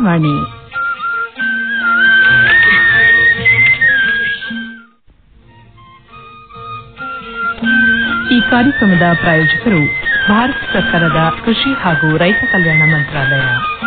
ವಾಣಿ ಈ ಕಾರ್ಯಕ್ರಮದ ಪ್ರಾಯೋಜಕರು ಭಾರತ ಸರ್ಕಾರದ ಕೃಷಿ ಹಾಗೂ ರೈತ ಕಲ್ಯಾಣ ಮಂತ್ರಾಲಯ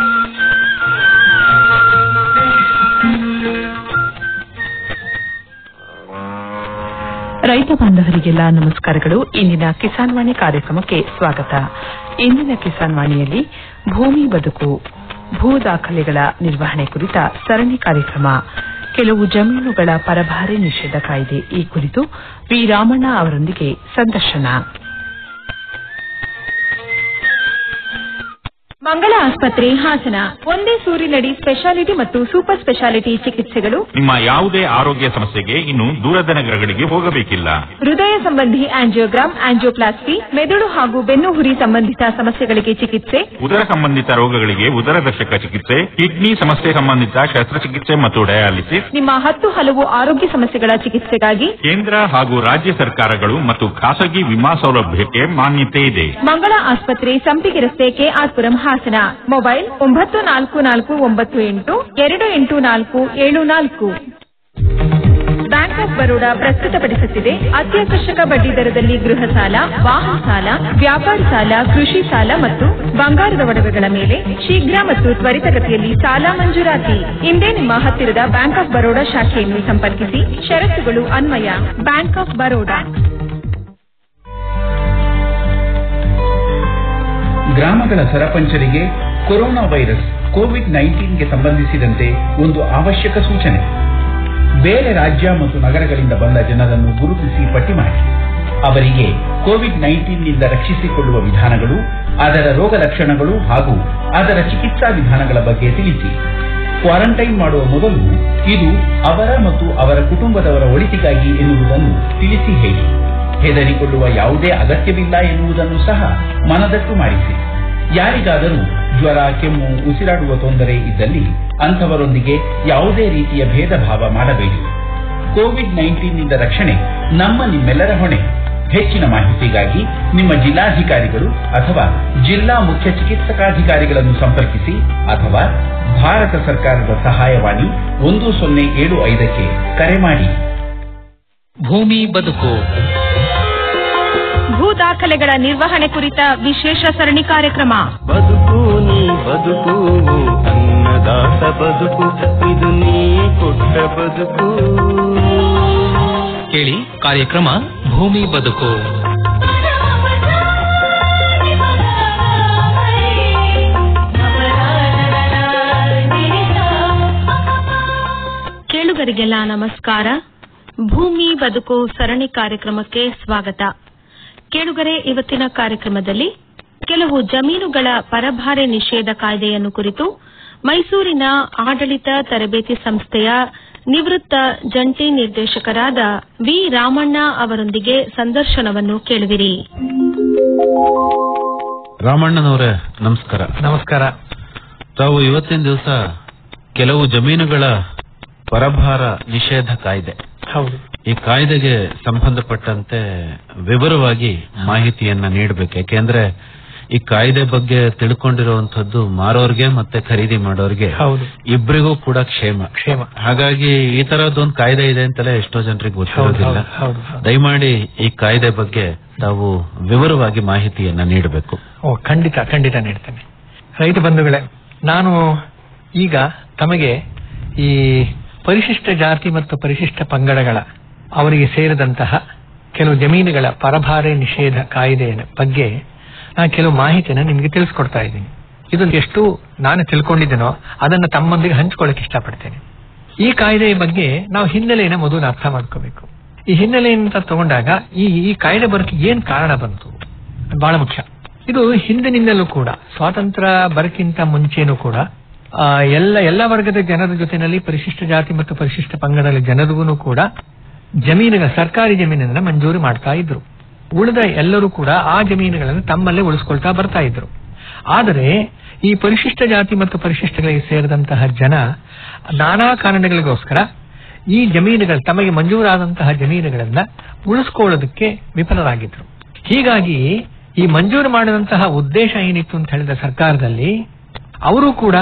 ರೈತ ಬಾಂಧವರಿಗೆಲ್ಲ ನಮಸ್ಕಾರಗಳು ಇಂದಿನ ಕಿಸಾನ್ ವಾಣಿ ಕಾರ್ಯಕ್ರಮಕ್ಕೆ ಸ್ವಾಗತ ಇಂದಿನ ಕಿಸಾನ್ ವಾಣಿಯಲ್ಲಿ ಭೂಮಿ ಬದುಕು ಭೂ ದಾಖಲೆಗಳ ನಿರ್ವಹಣೆ ಕುರಿತ ಸರಣಿ ಕಾರ್ಯಕ್ರಮ ಕೆಲವು ಜಮೀನುಗಳ ಪರಭಾರೆ ನಿಷೇಧ ಕಾಯ್ದೆ ಈ ಕುರಿತು ವಿ ರಾಮಣ್ಣ ಅವರೊಂದಿಗೆ ಸಂದರ್ಶನ ಮಂಗಳ ಆಸ್ಪತ್ರೆ ಹಾಸನ ಒಂದೇ ಸೂರಿನಡಿ ಸ್ಪೆಷಾಲಿಟಿ ಮತ್ತು ಸೂಪರ್ ಸ್ಪೆಷಾಲಿಟಿ ಚಿಕಿತ್ಸೆಗಳು ನಿಮ್ಮ ಯಾವುದೇ ಆರೋಗ್ಯ ಸಮಸ್ಯೆಗೆ ಇನ್ನು ದೂರದ ನಗರಗಳಿಗೆ ಹೋಗಬೇಕಿಲ್ಲ ಹೃದಯ ಸಂಬಂಧಿ ಆಂಜಿಯೋಗ್ರಾಮ್ ಆಂಜಿಯೋಪ್ಲಾಸ್ಟಿ ಮೆದುಳು ಹಾಗೂ ಬೆನ್ನು ಹುರಿ ಸಂಬಂಧಿತ ಸಮಸ್ಯೆಗಳಿಗೆ ಚಿಕಿತ್ಸೆ ಉದರ ಸಂಬಂಧಿತ ರೋಗಗಳಿಗೆ ಉದರದರ್ಶಕ ಚಿಕಿತ್ಸೆ ಕಿಡ್ನಿ ಸಮಸ್ಯೆ ಸಂಬಂಧಿತ ಶಸ್ತ್ರಚಿಕಿತ್ಸೆ ಮತ್ತು ಡಯಾಲಿಸಿಸ್ ನಿಮ್ಮ ಹತ್ತು ಹಲವು ಆರೋಗ್ಯ ಸಮಸ್ಯೆಗಳ ಚಿಕಿತ್ಸೆಗಾಗಿ ಕೇಂದ್ರ ಹಾಗೂ ರಾಜ್ಯ ಸರ್ಕಾರಗಳು ಮತ್ತು ಖಾಸಗಿ ವಿಮಾ ಸೌಲಭ್ಯಕ್ಕೆ ಮಾನ್ಯತೆ ಇದೆ ಮಂಗಳ ಆಸ್ಪತ್ರೆ ಸಂಪಿಗೆ ರಸ್ತೆ ಕೆಆರ್ಪುರಂ ಹಾಸನ ಮೊಬೈಲ್ ಒಂಬತ್ತು ನಾಲ್ಕು ನಾಲ್ಕು ಒಂಬತ್ತು ಎಂಟು ಎರಡು ಎಂಟು ನಾಲ್ಕು ಏಳು ನಾಲ್ಕು ಬ್ಯಾಂಕ್ ಆಫ್ ಬರೋಡಾ ಪ್ರಸ್ತುತಪಡಿಸುತ್ತಿದೆ ಅತ್ಯಾಕರ್ಷಕ ಬಡ್ಡಿ ದರದಲ್ಲಿ ಗೃಹ ಸಾಲ ವಾಹನ ಸಾಲ ವ್ಯಾಪಾರ ಸಾಲ ಕೃಷಿ ಸಾಲ ಮತ್ತು ಬಂಗಾರದ ಒಡವೆಗಳ ಮೇಲೆ ಶೀಘ್ರ ಮತ್ತು ತ್ವರಿತಗತಿಯಲ್ಲಿ ಸಾಲ ಮಂಜೂರಾತಿ ಇಂದೇ ನಿಮ್ಮ ಹತ್ತಿರದ ಬ್ಯಾಂಕ್ ಆಫ್ ಬರೋಡಾ ಶಾಖೆಯನ್ನು ಸಂಪರ್ಕಿಸಿ ಷರತ್ತುಗಳು ಅನ್ವಯ ಬ್ಯಾಂಕ್ ಆಫ್ ಬರೋಡಾ ಗ್ರಾಮಗಳ ಸರಪಂಚರಿಗೆ ಕೊರೋನಾ ವೈರಸ್ ಕೋವಿಡ್ ನೈನ್ಟೀನ್ಗೆ ಸಂಬಂಧಿಸಿದಂತೆ ಒಂದು ಅವಶ್ಯಕ ಸೂಚನೆ ಬೇರೆ ರಾಜ್ಯ ಮತ್ತು ನಗರಗಳಿಂದ ಬಂದ ಜನರನ್ನು ಗುರುತಿಸಿ ಪಟ್ಟಿ ಮಾಡಿ ಅವರಿಗೆ ಕೋವಿಡ್ ನೈನ್ಟೀನ್ನಿಂದ ರಕ್ಷಿಸಿಕೊಳ್ಳುವ ವಿಧಾನಗಳು ಅದರ ರೋಗ ಲಕ್ಷಣಗಳು ಹಾಗೂ ಅದರ ಚಿಕಿತ್ಸಾ ವಿಧಾನಗಳ ಬಗ್ಗೆ ತಿಳಿಸಿ ಕ್ವಾರಂಟೈನ್ ಮಾಡುವ ಮೊದಲು ಇದು ಅವರ ಮತ್ತು ಅವರ ಕುಟುಂಬದವರ ಒಳಿತಿಗಾಗಿ ಎನ್ನುವುದನ್ನು ತಿಳಿಸಿ ಹೇಳಿ ಹೆದರಿಕೊಳ್ಳುವ ಯಾವುದೇ ಅಗತ್ಯವಿಲ್ಲ ಎನ್ನುವುದನ್ನು ಸಹ ಮನದಟ್ಟು ಮಾಡಿಸಿ ಯಾರಿಗಾದರೂ ಜ್ವರ ಕೆಮ್ಮು ಉಸಿರಾಡುವ ತೊಂದರೆ ಇದ್ದಲ್ಲಿ ಅಂಥವರೊಂದಿಗೆ ಯಾವುದೇ ರೀತಿಯ ಭೇದ ಭಾವ ಮಾಡಬೇಡಿ ಕೋವಿಡ್ ನೈನ್ಟೀನ್ನಿಂದ ರಕ್ಷಣೆ ನಮ್ಮ ನಿಮ್ಮೆಲ್ಲರ ಹೊಣೆ ಹೆಚ್ಚಿನ ಮಾಹಿತಿಗಾಗಿ ನಿಮ್ಮ ಜಿಲ್ಲಾಧಿಕಾರಿಗಳು ಅಥವಾ ಜಿಲ್ಲಾ ಮುಖ್ಯ ಚಿಕಿತ್ಸಕಾಧಿಕಾರಿಗಳನ್ನು ಸಂಪರ್ಕಿಸಿ ಅಥವಾ ಭಾರತ ಸರ್ಕಾರದ ಸಹಾಯವಾಣಿ ಒಂದು ಸೊನ್ನೆ ಏಳು ಐದಕ್ಕೆ ಕರೆ ಮಾಡಿ ಭೂಮಿ ಬದುಕು ಭೂ ದಾಖಲೆಗಳ ನಿರ್ವಹಣೆ ಕುರಿತ ವಿಶೇಷ ಸರಣಿ ಕಾರ್ಯಕ್ರಮ ಬದುಕು ನೀ ಬದುಕು ಅನ್ನದಾತ ಬದುಕು ಇದು ನೀ ಕೊಟ್ಟ ಬದುಕು ಕೇಳಿ ಕಾರ್ಯಕ್ರಮ ಭೂಮಿ ಬದುಕು ಕೇಳುಗರಿಗೆಲ್ಲ ನಮಸ್ಕಾರ ಭೂಮಿ ಬದುಕು ಸರಣಿ ಕಾರ್ಯಕ್ರಮಕ್ಕೆ ಸ್ವಾಗತ ಕೇಳುಗರೆ ಇವತ್ತಿನ ಕಾರ್ಯಕ್ರಮದಲ್ಲಿ ಕೆಲವು ಜಮೀನುಗಳ ಪರಭಾರೆ ನಿಷೇಧ ಕಾಯ್ದೆಯನ್ನು ಕುರಿತು ಮೈಸೂರಿನ ಆಡಳಿತ ತರಬೇತಿ ಸಂಸ್ಥೆಯ ನಿವೃತ್ತ ಜಂಟಿ ನಿರ್ದೇಶಕರಾದ ವಿ ರಾಮಣ್ಣ ಅವರೊಂದಿಗೆ ಸಂದರ್ಶನವನ್ನು ಕೇಳುವಿರಿ ರಾಮಣ್ಣನವರೇ ನಮಸ್ಕಾರ ನಮಸ್ಕಾರ ತಾವು ಇವತ್ತಿನ ದಿವಸ ಕೆಲವು ಜಮೀನುಗಳ ಪರಭಾರ ನಿಷೇಧ ಕಾಯ್ದೆ ಹೌದು ಈ ಕಾಯ್ದೆಗೆ ಸಂಬಂಧಪಟ್ಟಂತೆ ವಿವರವಾಗಿ ಮಾಹಿತಿಯನ್ನ ನೀಡಬೇಕು ಯಾಕೆಂದ್ರೆ ಈ ಕಾಯ್ದೆ ಬಗ್ಗೆ ತಿಳ್ಕೊಂಡಿರುವಂತದ್ದು ಮಾರೋರ್ಗೆ ಮತ್ತೆ ಖರೀದಿ ಮಾಡೋರ್ಗೆ ಹೌದು ಇಬ್ಬರಿಗೂ ಕೂಡ ಕ್ಷೇಮ ಕ್ಷೇಮ ಹಾಗಾಗಿ ಈ ತರದೊಂದು ಕಾಯ್ದೆ ಇದೆ ಅಂತಲೇ ಎಷ್ಟೋ ಜನರಿಗೆ ಗೊತ್ತಿರೋದಿಲ್ಲ ಹೌದು, ಹೌದು. ದಯಮಾಡಿ ಈ ಕಾಯ್ದೆ ಬಗ್ಗೆ ತಾವು ವಿವರವಾಗಿ ಮಾಹಿತಿಯನ್ನ ನೀಡಬೇಕು ಓ ಖಂಡಿತ ಖಂಡಿತ ನೀಡ್ತೇನೆ ರೈತ ಬಂಧುಗಳೇ ನಾನು ಈಗ ತಮಗೆ ಈ ಪರಿಶಿಷ್ಟ ಜಾತಿ ಮತ್ತು ಪರಿಶಿಷ್ಟ ಪಂಗಡಗಳ ಅವರಿಗೆ ಸೇರಿದಂತಹ ಕೆಲವು ಜಮೀನುಗಳ ಪರಭಾರೆ ನಿಷೇಧ ಕಾಯ್ದೆಯ ಬಗ್ಗೆ ನಾನು ಕೆಲವು ಮಾಹಿತಿಯನ್ನು ನಿಮಗೆ ತಿಳಿಸ್ಕೊಡ್ತಾ ಇದ್ದೀನಿ ಇದು ಎಷ್ಟು ನಾನು ತಿಳ್ಕೊಂಡಿದ್ದೇನೋ ಅದನ್ನು ತಮ್ಮೊಂದಿಗೆ ಹಂಚಿಕೊಳ್ಳಕ್ಕೆ ಇಷ್ಟಪಡ್ತೇನೆ ಈ ಕಾಯ್ದೆಯ ಬಗ್ಗೆ ನಾವು ಹಿನ್ನೆಲೆಯನ್ನು ಮೊದಲು ಅರ್ಥ ಮಾಡ್ಕೋಬೇಕು ಈ ಹಿನ್ನೆಲೆಯನ್ನು ತಗೊಂಡಾಗ ಈ ಈ ಕಾಯ್ದೆ ಬರೋಕ್ಕೆ ಏನ್ ಕಾರಣ ಬಂತು ಅದು ಬಹಳ ಮುಖ್ಯ ಇದು ಹಿಂದಿನಿಂದಲೂ ಕೂಡ ಸ್ವಾತಂತ್ರ್ಯ ಬರಕ್ಕಿಂತ ಮುಂಚೆನೂ ಕೂಡ ಆ, ಎಲ್ಲ ಎಲ್ಲ ವರ್ಗದ ಜನರ ಜೊತೆನಲ್ಲಿ ಪರಿಶಿಷ್ಟ ಜಾತಿ ಮತ್ತು ಪರಿಶಿಷ್ಟ ಪಂಗಡದ ಜನರಿಗೂ ಕೂಡ ಜಮೀನುಗಳ ಸರ್ಕಾರಿ ಜಮೀನನ್ನ ಮಂಜೂರು ಮಾಡ್ತಾ ಇದ್ರು ಉಳಿದ ಎಲ್ಲರೂ ಕೂಡ ಆ ಜಮೀನುಗಳನ್ನು ತಮ್ಮಲ್ಲೇ ಉಳಿಸ್ಕೊಳ್ತಾ ಬರ್ತಾ ಇದ್ರು ಆದರೆ ಈ ಪರಿಶಿಷ್ಟ ಜಾತಿ ಮತ್ತು ಪರಿಶಿಷ್ಟಗಳಿಗೆ ಸೇರಿದಂತಹ ಜನ ನಾನಾ ಕಾರಣಗಳಿಗೋಸ್ಕರ ಈ ಜಮೀನುಗಳು ತಮಗೆ ಮಂಜೂರಾದಂತಹ ಜಮೀನುಗಳನ್ನ ಉಳಿಸ್ಕೊಳ್ಳೋದಕ್ಕೆ ವಿಫಲರಾಗಿದ್ರು ಹೀಗಾಗಿ ಈ ಮಂಜೂರು ಮಾಡಿದಂತಹ ಉದ್ದೇಶ ಏನಿತ್ತು ಅಂತ ಹೇಳಿದ ಸರ್ಕಾರದಲ್ಲಿ ಅವರು ಕೂಡ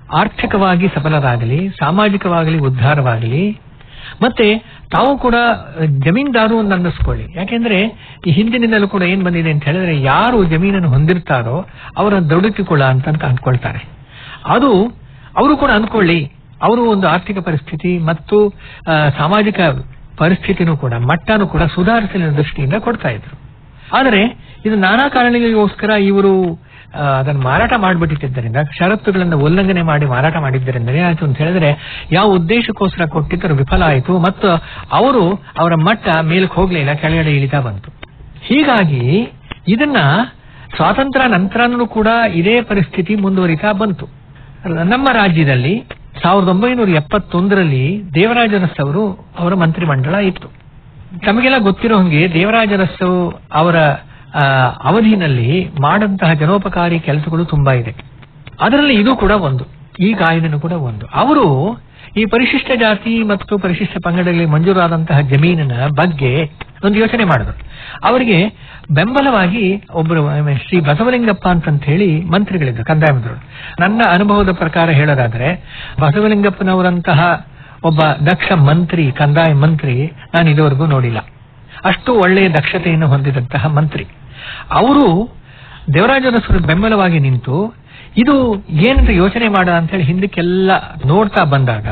ಆರ್ಥಿಕವಾಗಿ ಸಫಲರಾಗಲಿ ಸಾಮಾಜಿಕವಾಗಲಿ ಉದ್ಧಾರವಾಗಲಿ ಮತ್ತೆ ತಾವು ಕೂಡ ಜಮೀನ್ದಾರು ಅಂತ ಅನ್ನಿಸ್ಕೊಳ್ಳಿ ಯಾಕೆಂದ್ರೆ ಈ ಹಿಂದಿನಿಂದಲೂ ಕೂಡ ಏನ್ ಬಂದಿದೆ ಅಂತ ಹೇಳಿದ್ರೆ ಯಾರು ಜಮೀನನ್ನು ಹೊಂದಿರ್ತಾರೋ ಅವರ ದೊಡಕಿಕೊಳ್ಳ ಅಂತ ಅಂತ ಅಂದ್ಕೊಳ್ತಾರೆ ಅದು ಅವರು ಕೂಡ ಅಂದ್ಕೊಳ್ಳಿ ಅವರು ಒಂದು ಆರ್ಥಿಕ ಪರಿಸ್ಥಿತಿ ಮತ್ತು ಆ, ಸಾಮಾಜಿಕ ಪರಿಸ್ಥಿತಿನೂ ಕೂಡ ಮಟ್ಟನೂ ಕೂಡ ಸುಧಾರಿಸಲಿನ ದೃಷ್ಟಿಯಿಂದ ಕೊಡ್ತಾ ಇದ್ರು ಆದರೆ ಇದು ನಾನಾ ಕಾರಣಗಳಿಗೋಸ್ಕರ ಇವರು ಆ, ಅದನ್ನು ಮಾರಾಟ ಮಾಡಿಬಿಟ್ಟಿದ್ದರಿಂದ ಷರತ್ತುಗಳನ್ನು ಉಲ್ಲಂಘನೆ ಮಾಡಿ ಮಾರಾಟ ಮಾಡಿದ್ದರಿಂದ ಏನಾಯ್ತು ಅಂತ ಹೇಳಿದ್ರೆ ಯಾವ ಉದ್ದೇಶಕ್ಕೋಸ್ಕರ ಕೊಟ್ಟಿದ್ದರು ವಿಫಲ ಆಯಿತು ಮತ್ತು ಅವರು ಅವರ ಮಟ್ಟ ಮೇಲಕ್ಕೆ ಹೋಗ್ಲಿಲ್ಲ ಕೆಳಗಡೆ ಇಳಿತಾ ಬಂತು ಹೀಗಾಗಿ ಇದನ್ನ ಸ್ವಾತಂತ್ರ್ಯ ನಂತರನೂ ಕೂಡ ಇದೇ ಪರಿಸ್ಥಿತಿ ಮುಂದುವರಿತಾ ಬಂತು ನಮ್ಮ ರಾಜ್ಯದಲ್ಲಿ ಸಾವಿರದ ಒಂಬೈನೂರ ಎಪ್ಪತ್ತೊಂದರಲ್ಲಿ ದೇವರಾಜ ಅರಸ್ ಅವರು ಅವರ ಮಂತ್ರಿಮಂಡಲ ಇತ್ತು ತಮಗೆಲ್ಲ ಗೊತ್ತಿರೋ ಹಂಗೆ ದೇವರಾಜ ಅರಸು ಅವರ ಆ, ಅವಧಿನಲ್ಲಿ ಮಾಡಂತಹ ಜನೋಪಕಾರಿ ಕೆಲಸಗಳು ತುಂಬಾ ಇದೆ ಅದರಲ್ಲಿ ಇದು ಕೂಡ ಒಂದು ಈ ಕಾಯ್ದೆನೂ ಕೂಡ ಒಂದು ಅವರು ಈ ಪರಿಶಿಷ್ಟ ಜಾತಿ ಮತ್ತು ಪರಿಶಿಷ್ಟ ಪಂಗಡಗಳಿಗೆ ಮಂಜೂರಾದಂತಹ ಜಮೀನಿನ ಬಗ್ಗೆ ಒಂದು ಯೋಚನೆ ಮಾಡಿದ್ರು ಅವರಿಗೆ ಬೆಂಬಲವಾಗಿ ಒಬ್ಬರು ಆ, ಶ್ರೀ ಬಸವಲಿಂಗಪ್ಪ ಅಂತಂತ ಹೇಳಿ ಮಂತ್ರಿಗಳಿದ್ರು ಕಂದಾಯ ಮಂತ್ರಿಗಳು ನನ್ನ ಅನುಭವದ ಪ್ರಕಾರ ಹೇಳೋದಾದ್ರೆ ಬಸವಲಿಂಗಪ್ಪನವರಂತಹ ಒಬ್ಬ ದಕ್ಷ ಮಂತ್ರಿ ಕಂದಾಯ ಮಂತ್ರಿ ನಾನು ಇದುವರೆಗೂ ನೋಡಿಲ್ಲ ಅಷ್ಟು ಒಳ್ಳೆಯ ದಕ್ಷತೆಯನ್ನು ಹೊಂದಿದಂತಹ ಮಂತ್ರಿ ಅವರು ದೇವರಾಜ ಅರಸರು ಬೆಂಬಲವಾಗಿ ನಿಂತು ಇದು ಏನಂತ ಯೋಚನೆ ಮಾಡ ಅಂತ ಹೇಳಿ ಹಿಂದಕ್ಕೆಲ್ಲ ನೋಡ್ತಾ ಬಂದಾಗ